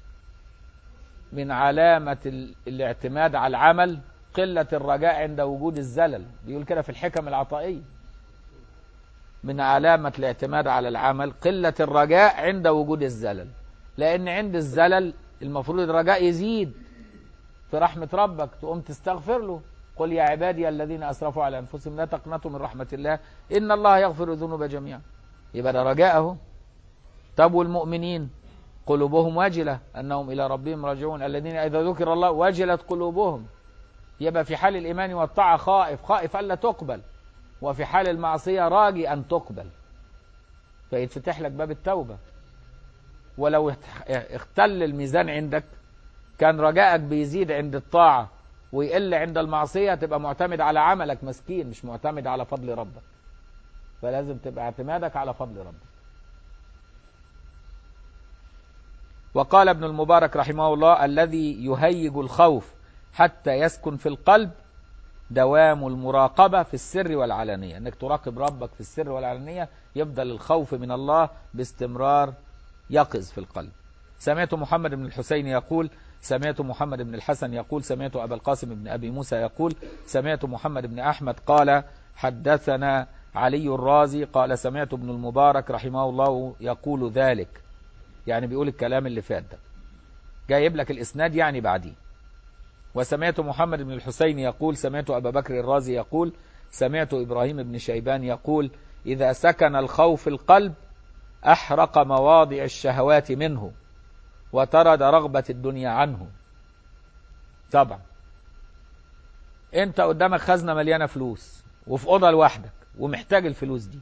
من علامة الاعتماد على العمل قلة الرجاء عند وجود الزلل بيقول كده في الحكم العطائية من علامة الاعتماد على العمل قلة الرجاء عند وجود الزلل لأن عند الزلل المفروض الرجاء يزيد في رحمة ربك تقوم تستغفر له قل يا عبادي الذين أسرفوا على أنفسهم لا تقنطوا من رحمة الله إن الله يغفر الذنوب جميعا يبقى ده رجاء اهو طب والمؤمنين قلوبهم وجلة أنهم إلى ربهم راجعون الذين إذا ذكر الله وجلت قلوبهم يبقى في حال الإيمان والطاعة خائف خائف ألا تقبل وفي حال المعصية راجي أن تقبل فيتفتح لك باب التوبة ولو اختل الميزان عندك كان رجائك بيزيد عند الطاعة ويقل عند المعصية تبقى معتمد على عملك مسكين مش معتمد على فضل ربك فلازم تبقى اعتمادك على فضل ربك وقال ابن المبارك رحمه الله الذي يهيج الخوف حتى يسكن في القلب دوام المراقبة في السر والعلانية انك تراقب ربك في السر والعلانية يفضل الخوف من الله باستمرار يقظ في القلب سمعت محمد بن الحسين يقول سمعت محمد بن الحسن يقول سمعت أبا القاسم بن أبي موسى يقول سمعت محمد بن أحمد قال حدثنا علي الرازي قال سمعت ابن المبارك رحمه الله يقول ذلك يعني بيقول الكلام اللي فات ده جايب لك الإسناد يعني بعديه وسمعت محمد بن الحسين يقول سمعت أبا بكر الرازي يقول سمعت إبراهيم بن شيبان يقول إذا سكن الخوف القلب أحرق مواضع الشهوات منه وطرد رغبة الدنيا عنه طبعا انت قدامك خزنة مليانة فلوس وفي أوضة لوحدك ومحتاج الفلوس دي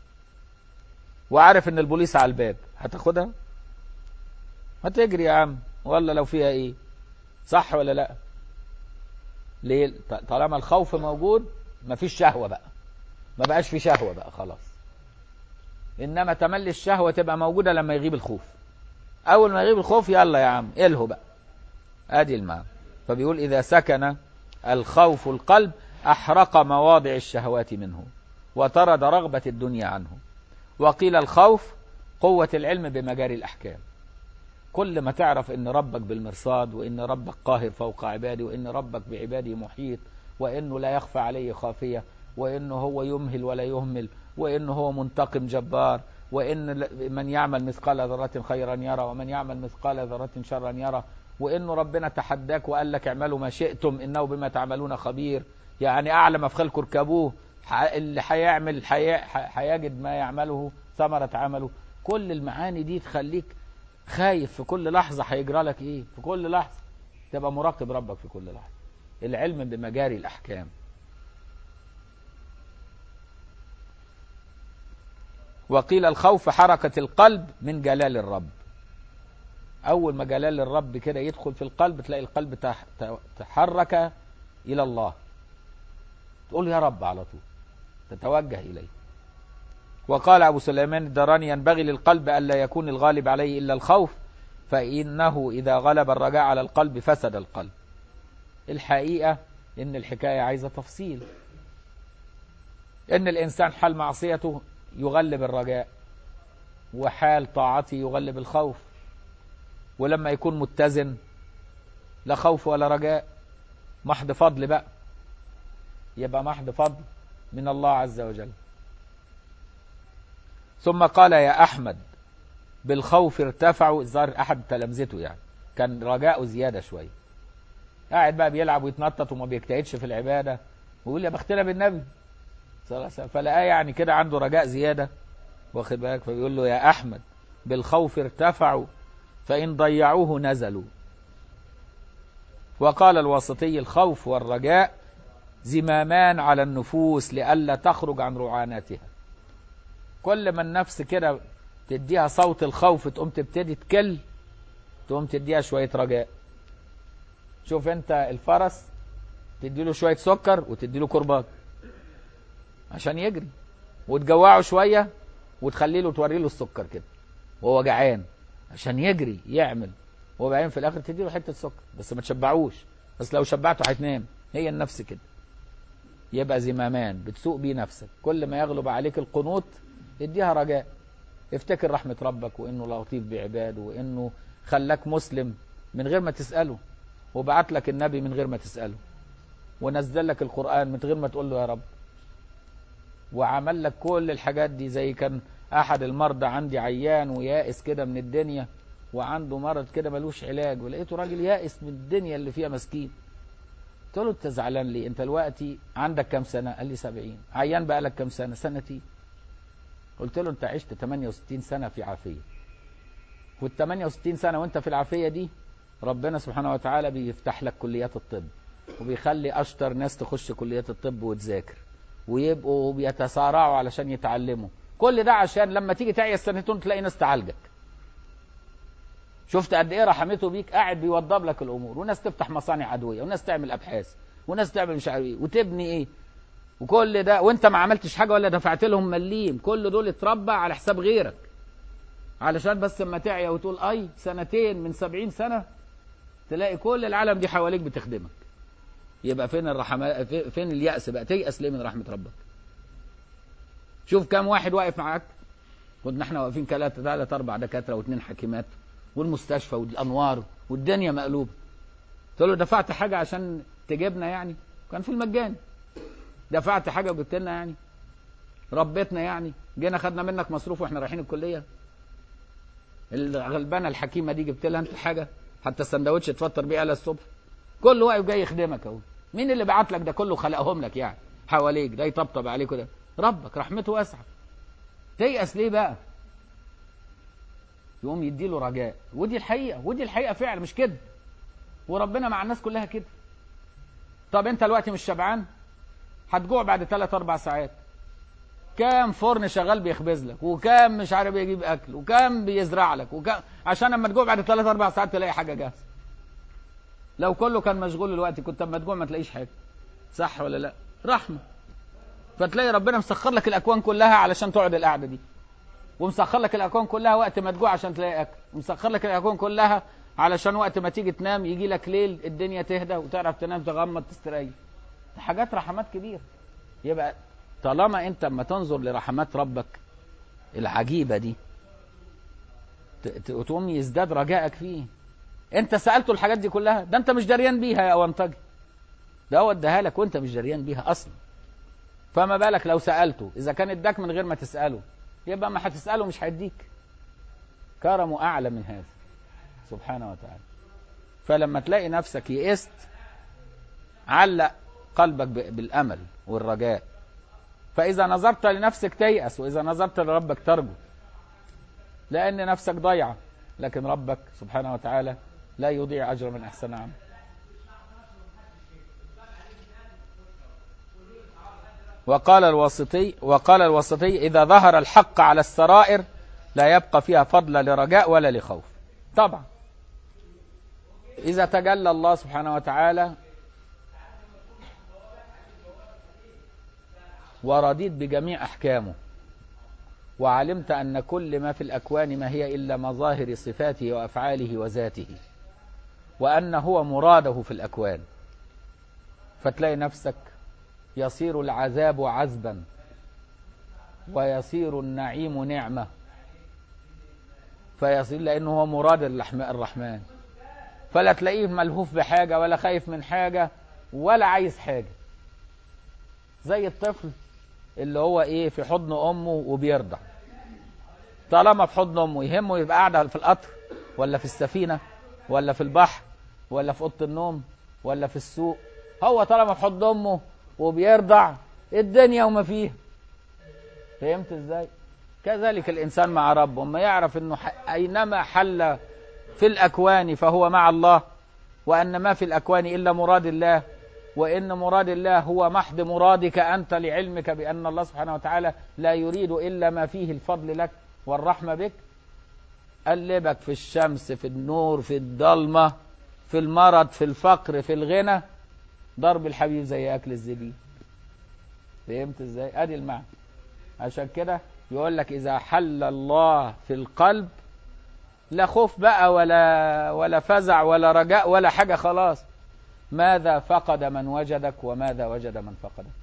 وعارف ان البوليس على الباب هتاخدها ما تجري يا عم ولا لو فيها ايه صح ولا لا ليه طالما الخوف موجود مفيش شهوة بقى ما بقاش في شهوة بقى خلاص انما تملي الشهوة تبقى موجودة لما يغيب الخوف اول ما يغيب الخوف يلا يا عم الهو بقى ادي المعنى فبيقول اذا سكن الخوف القلب احرق مواضع الشهوات منه وطرد رغبة الدنيا عنه وقيل الخوف قوة العلم بمجاري الأحكام كل ما تعرف ان ربك بالمرصاد وان ربك قاهر فوق عباده وان ربك بعباده محيط وانه لا يخفى عليه خافية وانه هو يمهل ولا يهمل وانه هو منتقم جبار وان من يعمل مثقال ذرة خيرا يرى ومن يعمل مثقال ذرة شرا يرى وانه ربنا تحداك وقال لك اعملوا ما شئتم انه بما تعملون خبير يعني اعلى ما في خلقه اركبوه اللي هيعمل هيجد ما يعمله ثمرة عمله كل المعاني دي تخليك خايف في كل لحظة هيجرى لك ايه في كل لحظة تبقى مراقب ربك في كل لحظة العلم بمجاري الأحكام وقيل الخوف حركة القلب من جلال الرب أول ما جلال الرب كده يدخل في القلب تلاقي القلب تحرك إلى الله تقول يا رب على طول تتوجه إليه وقال أبو سليمان الدراني ينبغي للقلب ألا يكون الغالب عليه إلا الخوف فإنه إذا غلب الرجاء على القلب فسد القلب الحقيقة إن الحكاية عايزة تفصيل إن الإنسان حال معصيته يغلب الرجاء وحال طاعته يغلب الخوف ولما يكون متزن لا خوف ولا رجاء محض فضل بقى يبقى محض فضل من الله عز وجل ثم قال يا أحمد بالخوف ارتفعوا الظاهر أحد تلامذته يعني كان رجاءه زيادة شوية قاعد بقى بيلعب ويتنطط وما بيجتهدش في العبادة ويقول يا بختنا بالنبي صلى الله عليه وسلم فلقاه يعني كده عنده رجاء زيادة واخد بالك فبيقول له يا أحمد بالخوف ارتفعوا فإن ضيعوه نزلوا وقال الواسطي الخوف والرجاء زمامان على النفوس لئلا تخرج عن رعاناتها كل ما النفس كده تديها صوت الخوف تقوم تبتدي تكل تقوم تديها شوية رجاء شوف انت الفرس تدي له شوية سكر وتدي له كرباج عشان يجري وتجوعه شوية وتخلي له توري له السكر كده وهو جعان عشان يجري يعمل وبعدين في الاخر تدي له حته سكر بس ما تشبعوش بس لو شبعته هتنام هي النفس كده يبقى زمامان بتسوق بيه نفسك كل ما يغلب عليك القنوط اديها رجاء افتكر رحمة ربك وانه لطيف بعباده وانه خلاك مسلم من غير ما تسأله وبعت لك النبي من غير ما تسأله ونزل لك القرآن من غير ما تقول له يا رب وعمل لك كل الحاجات دي زي كان احد المرضى عندي عيان ويائس كده من الدنيا وعنده مرض كده ملوش علاج ولقيته راجل يائس من الدنيا اللي فيها مسكين قلت له انت زعلان ليه انت دلوقتي عندك كام سنه قال لي 70 عيان بقى لك كام سنه سنتين قلت له انت عشت 68 سنه في عافيه وال 68 سنه وانت في العافيه دي ربنا سبحانه وتعالى بيفتح لك كليات الطب وبيخلي اشطر ناس تخش كليات الطب وتذاكر ويبقوا بيتسارعوا علشان يتعلموا كل ده عشان لما تيجي تعيا سنتين تلاقي ناس تعالجك شفت قد ايه رحمته بيك قاعد بيوضب لك الامور وناس تفتح مصانع ادويه وناس تعمل ابحاث وناس تعمل مش عارف ايه وتبني ايه وكل ده وانت ما عملتش حاجه ولا دفعت لهم مليم كل دول اتربى على حساب غيرك علشان بس اما تعيا وتقول اي سنتين من سبعين سنه تلاقي كل العالم دي حواليك بتخدمك يبقى فين الرحمة فين اليأس بقى تيأس ليه من رحمة ربك شوف كم واحد واقف معاك كنا احنا واقفين ثلاثة ثلاثة أربع دكاترة واثنين حكيمات والمستشفى والأنوار والدنيا مقلوبة قلت له دفعت حاجة عشان تجيبنا يعني كان في المجان دفعت حاجة وجبت لنا يعني ربيتنا يعني جينا خدنا منك مصروف واحنا رايحين الكلية الغلبانة الحكيمة دي جبت لها انت حاجة حتى السندوتش تفطر بيه على الصبح كله واقف جاي يخدمك اهو مين اللي بعت لك ده كله خلقهم لك يعني حواليك ده يطبطب عليك كده ربك رحمته واسعه تيأس ليه بقى يقوم يديله رجاء ودي الحقيقه ودي الحقيقه فعلا مش كده وربنا مع الناس كلها كده طب انت دلوقتي مش شبعان هتجوع بعد 3 4 ساعات كام فرن شغال بيخبز لك وكام مش عارف يجيب اكل وكام بيزرع لك وكام عشان لما تجوع بعد 3 4 ساعات تلاقي حاجه جاهزه لو كله كان مشغول دلوقتي كنت اما تجوع ما تلاقيش حاجه صح ولا لا رحمه فتلاقي ربنا مسخر لك الاكوان كلها علشان تقعد القعده دي ومسخر لك الاكوان كلها وقت ما تجوع عشان تلاقي اكل ومسخر لك الاكوان كلها علشان وقت ما تيجي تنام يجي لك ليل الدنيا تهدى وتعرف تنام تغمض تستريح حاجات رحمات كبيره يبقى طالما انت اما تنظر لرحمات ربك العجيبه دي تقوم يزداد رجائك فيه انت سالته الحاجات دي كلها ده انت مش دريان بيها يا اونطجي ده هو اداها لك وانت مش دريان بيها اصلا فما بالك لو سالته اذا كان اداك من غير ما تساله يبقى ما هتساله مش هيديك كرمه اعلى من هذا سبحانه وتعالى فلما تلاقي نفسك يئست علق قلبك بالامل والرجاء فاذا نظرت لنفسك تيأس واذا نظرت لربك ترجو لان نفسك ضيعه لكن ربك سبحانه وتعالى لا يضيع اجر من احسن عمل وقال الواسطي وقال الواسطي اذا ظهر الحق على السرائر لا يبقى فيها فضل لرجاء ولا لخوف طبعا اذا تجلى الله سبحانه وتعالى ورضيت بجميع احكامه وعلمت ان كل ما في الاكوان ما هي الا مظاهر صفاته وافعاله وذاته وان هو مراده في الاكوان فتلاقي نفسك يصير العذاب عذبا ويصير النعيم نعمه فيصير لانه هو مراد الرحمن فلا تلاقيه ملهوف بحاجه ولا خايف من حاجه ولا عايز حاجه زي الطفل اللي هو ايه في حضن امه وبيرضع طالما في حضن امه يهمه يبقى قاعد في القطر ولا في السفينه ولا في البحر ولا في اوضه النوم ولا في السوق هو طالما في حضن امه وبيرضع الدنيا وما فيها فهمت ازاي كذلك الانسان مع ربه اما يعرف انه اينما حل في الاكوان فهو مع الله وان ما في الاكوان الا مراد الله وان مراد الله هو محض مرادك انت لعلمك بان الله سبحانه وتعالى لا يريد الا ما فيه الفضل لك والرحمه بك قلبك في الشمس في النور في الضلمه في المرض في الفقر في الغنى ضرب الحبيب زي اكل الزبيب فهمت ازاي ادي المعنى عشان كده يقول لك اذا حل الله في القلب لا خوف بقى ولا ولا فزع ولا رجاء ولا حاجه خلاص ماذا فقد من وجدك وماذا وجد من فقدك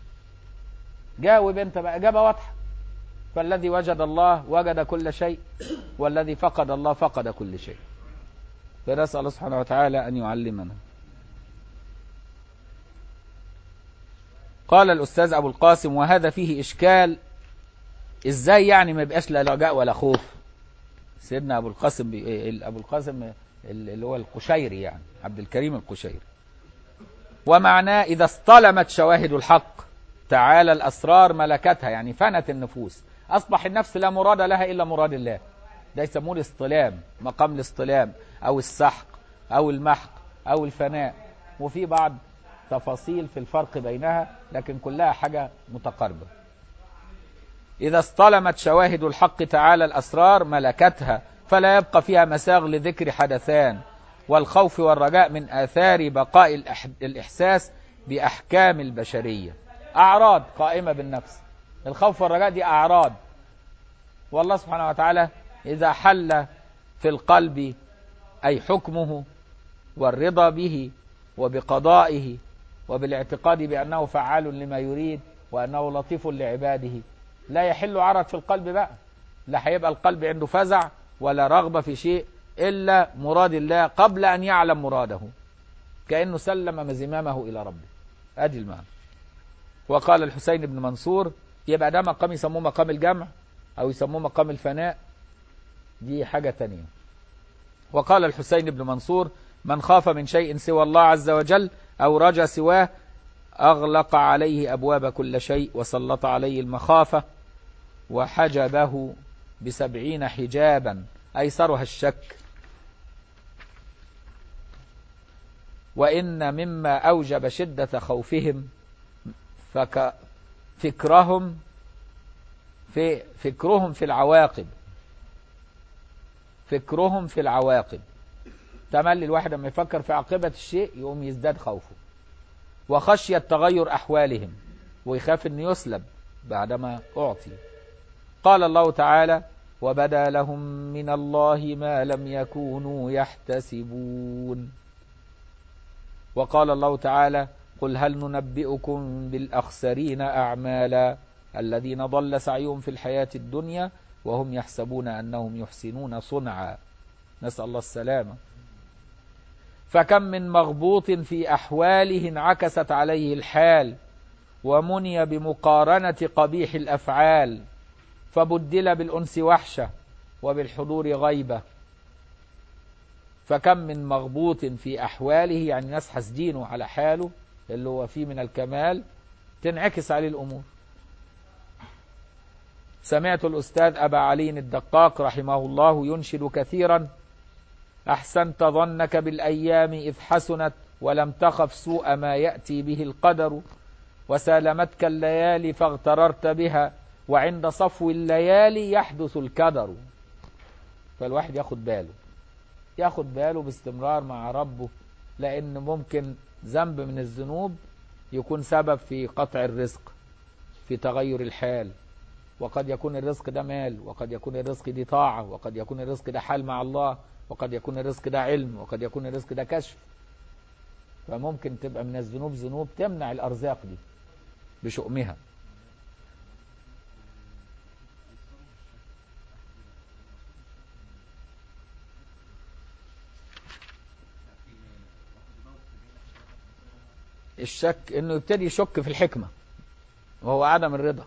جاوب انت بقى اجابه واضحه فالذي وجد الله وجد كل شيء والذي فقد الله فقد كل شيء فنسال الله سبحانه وتعالى ان يعلمنا قال الأستاذ أبو القاسم وهذا فيه إشكال إزاي يعني ما يبقاش لا رجاء ولا خوف سيدنا أبو القاسم بي... أبو القاسم اللي هو القشيري يعني عبد الكريم القشيري ومعناه إذا اصطلمت شواهد الحق تعالى الأسرار ملكتها يعني فنت النفوس أصبح النفس لا مراد لها إلا مراد الله ده يسموه الاصطلام مقام الاصطلام أو السحق أو المحق أو الفناء وفي بعض تفاصيل في الفرق بينها لكن كلها حاجة متقاربة إذا اصطلمت شواهد الحق تعالى الأسرار ملكتها فلا يبقى فيها مساغ لذكر حدثان والخوف والرجاء من آثار بقاء الإحساس بأحكام البشرية أعراض قائمة بالنفس الخوف والرجاء دي أعراض والله سبحانه وتعالى إذا حل في القلب أي حكمه والرضا به وبقضائه وبالاعتقاد بأنه فعال لما يريد وأنه لطيف لعباده لا يحل عرض في القلب بقى لا هيبقى القلب عنده فزع ولا رغبة في شيء إلا مراد الله قبل أن يعلم مراده كأنه سلم مزمامه إلى ربه أدي المعنى وقال الحسين بن منصور يبقى ده مقام يسموه مقام الجمع أو يسموه مقام الفناء دي حاجة تانية وقال الحسين بن منصور من خاف من شيء سوى الله عز وجل أو رجى سواه أغلق عليه أبواب كل شيء وسلط عليه المخافة وحجبه بسبعين حجابا أيسرها الشك وإن مما أوجب شدة خوفهم فك فكرهم في فكرهم في العواقب فكرهم في العواقب تملي الواحد لما يفكر في عاقبة الشيء يقوم يزداد خوفه وخشية تغير أحوالهم ويخاف أن يسلب بعدما أعطي قال الله تعالى وبدا لهم من الله ما لم يكونوا يحتسبون وقال الله تعالى قل هل ننبئكم بالأخسرين أعمالا الذين ضل سعيهم في الحياة الدنيا وهم يحسبون أنهم يحسنون صنعا نسأل الله السلامة فكم من مغبوط في أحواله انعكست عليه الحال ومني بمقارنة قبيح الأفعال فبدل بالأنس وحشة وبالحضور غيبة فكم من مغبوط في أحواله يعني ناس حاسدينه على حاله اللي هو فيه من الكمال تنعكس عليه الأمور سمعت الأستاذ أبا علي الدقاق رحمه الله ينشد كثيرا أحسنت ظنك بالأيام إذ حسنت ولم تخف سوء ما يأتي به القدر وسالمتك الليالي فاغتررت بها وعند صفو الليالي يحدث الكدر فالواحد ياخد باله ياخد باله باستمرار مع ربه لأن ممكن ذنب من الذنوب يكون سبب في قطع الرزق في تغير الحال وقد يكون الرزق ده مال وقد يكون الرزق دي طاعة وقد يكون الرزق ده حال مع الله وقد يكون الرزق ده علم وقد يكون الرزق ده كشف فممكن تبقى من الذنوب ذنوب تمنع الأرزاق دي بشؤمها الشك انه يبتدي يشك في الحكمة وهو عدم الرضا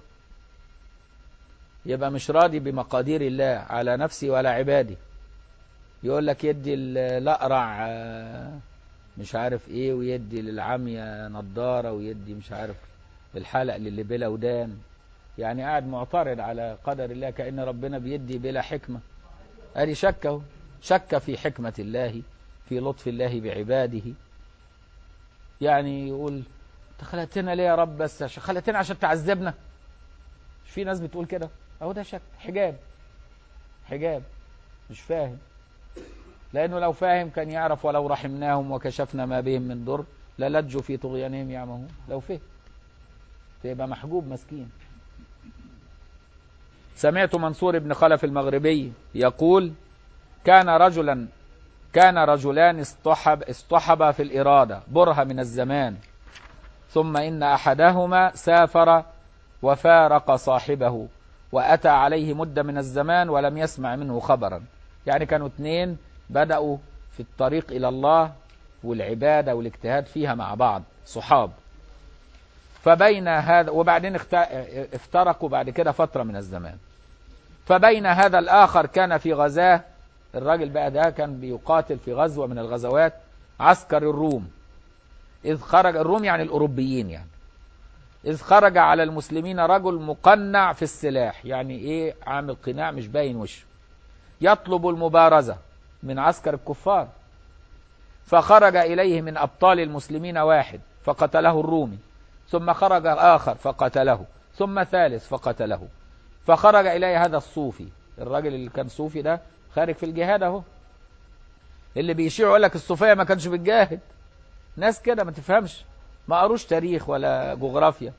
يبقى مش راضي بمقادير الله على نفسي ولا عبادي يقول لك يدي الأقرع مش عارف ايه ويدي للعمية نضارة ويدي مش عارف الحلق للي بلا ودان يعني قاعد معترض على قدر الله كأن ربنا بيدي بلا حكمة ادي شكه شك في حكمة الله في لطف الله بعباده يعني يقول انت خلقتنا ليه يا رب بس عشان خلقتنا عشان تعذبنا مش في ناس بتقول كده اهو ده شك حجاب حجاب مش فاهم لانه لو فاهم كان يعرف ولو رحمناهم وكشفنا ما بهم من ضر للجوا في طغيانهم يعمهون لو فهم فيبقى محجوب مسكين سمعت منصور بن خلف المغربي يقول كان رجلا كان رجلان اصطحب اصطحبا في الإرادة برهة من الزمان ثم إن أحدهما سافر وفارق صاحبه وأتى عليه مدة من الزمان ولم يسمع منه خبرا يعني كانوا اثنين بدأوا في الطريق إلى الله والعبادة والاجتهاد فيها مع بعض صحاب فبين هذا وبعدين اخت- افترقوا بعد كده فترة من الزمان فبين هذا الآخر كان في غزاه الراجل بقى ده كان بيقاتل في غزوة من الغزوات عسكر الروم إذ خرج الروم يعني الأوروبيين يعني إذ خرج على المسلمين رجل مقنع في السلاح يعني إيه عامل قناع مش باين وشه يطلب المبارزة من عسكر الكفار فخرج إليه من أبطال المسلمين واحد فقتله الرومي ثم خرج آخر فقتله ثم ثالث فقتله فخرج إليه هذا الصوفي الراجل اللي كان صوفي ده خارج في الجهاد اهو اللي بيشيعوا يقول لك الصوفيه ما كانش بتجاهد ناس كده ما تفهمش ما قروش تاريخ ولا جغرافيا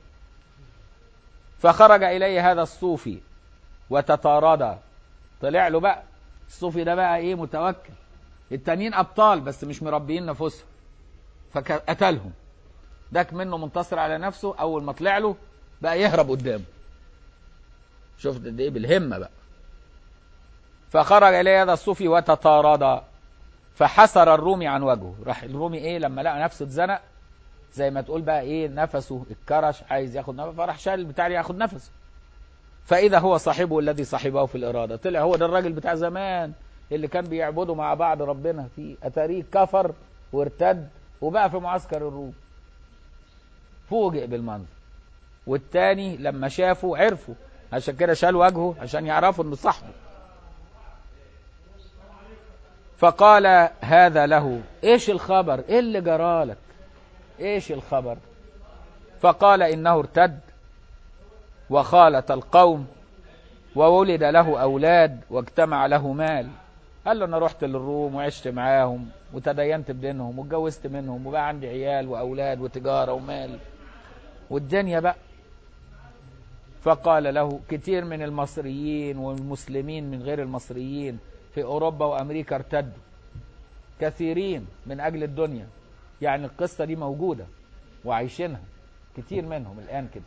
فخرج اليه هذا الصوفي وتطاردا طلع له بقى الصوفي ده بقى ايه متوكل التانيين ابطال بس مش مربيين نفوسهم فقتلهم داك منه منتصر على نفسه اول ما طلع له بقى يهرب قدامه شفت قد ايه بالهمه بقى فخرج اليه هذا الصوفي وتطاردا فحسر الرومي عن وجهه راح الرومي ايه لما لقى نفسه اتزنق زي ما تقول بقى ايه نفسه اتكرش عايز ياخد نفسه فراح شال البتاع اللي ياخد نفسه فاذا هو صاحبه الذي صاحبه في الاراده طلع هو ده الراجل بتاع زمان اللي كان بيعبدوا مع بعض ربنا في اتاريه كفر وارتد وبقى في معسكر الروم فوجئ بالمنظر والتاني لما شافه عرفوا عشان كده شال وجهه عشان يعرفوا انه صاحبه فقال هذا له ايش الخبر ايه اللي جرالك ايش الخبر فقال انه ارتد وخالط القوم وولد له اولاد واجتمع له مال قال له انا رحت للروم وعشت معاهم وتدينت بدينهم واتجوزت منهم وبقى عندي عيال واولاد وتجاره ومال والدنيا بقى فقال له كتير من المصريين والمسلمين من غير المصريين في أوروبا وأمريكا ارتدوا كثيرين من أجل الدنيا يعني القصة دي موجودة وعايشينها كتير منهم الآن كده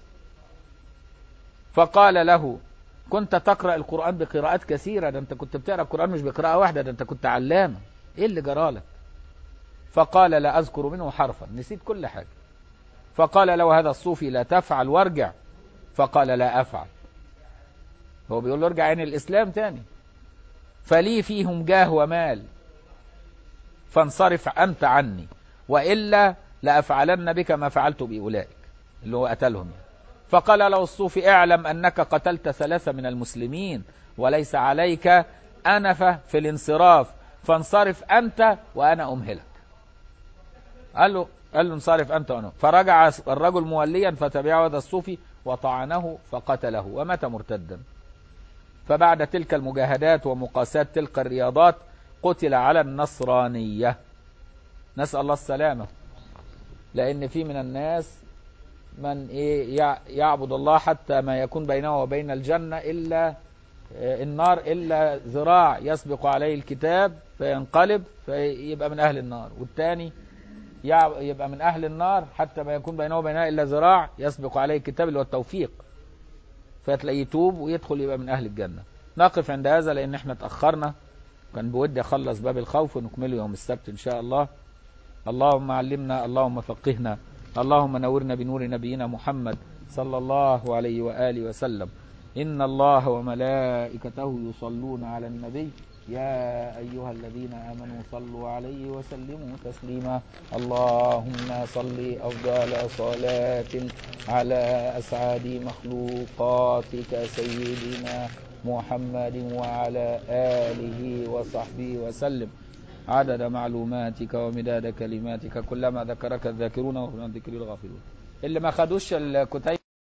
فقال له كنت تقرأ القرآن بقراءات كثيرة ده أنت كنت بتقرأ القرآن مش بقراءة واحدة ده أنت كنت علامة إيه اللي جرالك فقال لا أذكر منه حرفا نسيت كل حاجة فقال له هذا الصوفي لا تفعل وارجع فقال لا أفعل هو بيقول له ارجع عين الإسلام تاني فلي فيهم جاه ومال فانصرف أنت عني وإلا لأفعلن بك ما فعلت بأولئك اللي هو قتلهم يعني. فقال له الصوفي اعلم أنك قتلت ثلاثة من المسلمين وليس عليك أنفة في الانصراف فانصرف أنت وأنا أمهلك قال له قال له انصرف أنت وأنا فرجع الرجل موليا فتبعه هذا الصوفي وطعنه فقتله ومات مرتدا فبعد تلك المجاهدات ومقاسات تلك الرياضات قتل على النصرانية نسأل الله السلامة لأن في من الناس من إيه يعبد الله حتى ما يكون بينه وبين الجنة إلا النار إلا ذراع يسبق عليه الكتاب فينقلب فيبقى من أهل النار والثاني يبقى من أهل النار حتى ما يكون بينه وبينها إلا ذراع يسبق عليه الكتاب اللي هو التوفيق فتلاقيه يتوب ويدخل يبقى من أهل الجنة نقف عند هذا لأن احنا اتأخرنا كان بودي أخلص باب الخوف ونكمله يوم السبت إن شاء الله اللهم علمنا اللهم فقهنا اللهم نورنا بنور نبينا محمد صلى الله عليه وآله وسلم إن الله وملائكته يصلون على النبي يا أيها الذين آمنوا صلوا عليه وسلموا تسليما اللهم صل أفضل صلاة على أسعد مخلوقاتك سيدنا محمد وعلى آله وصحبه وسلم عدد معلوماتك ومداد كلماتك كلما ذكرك الذاكرون ومن ذكر الغافلون اللي ما خدوش الكتيب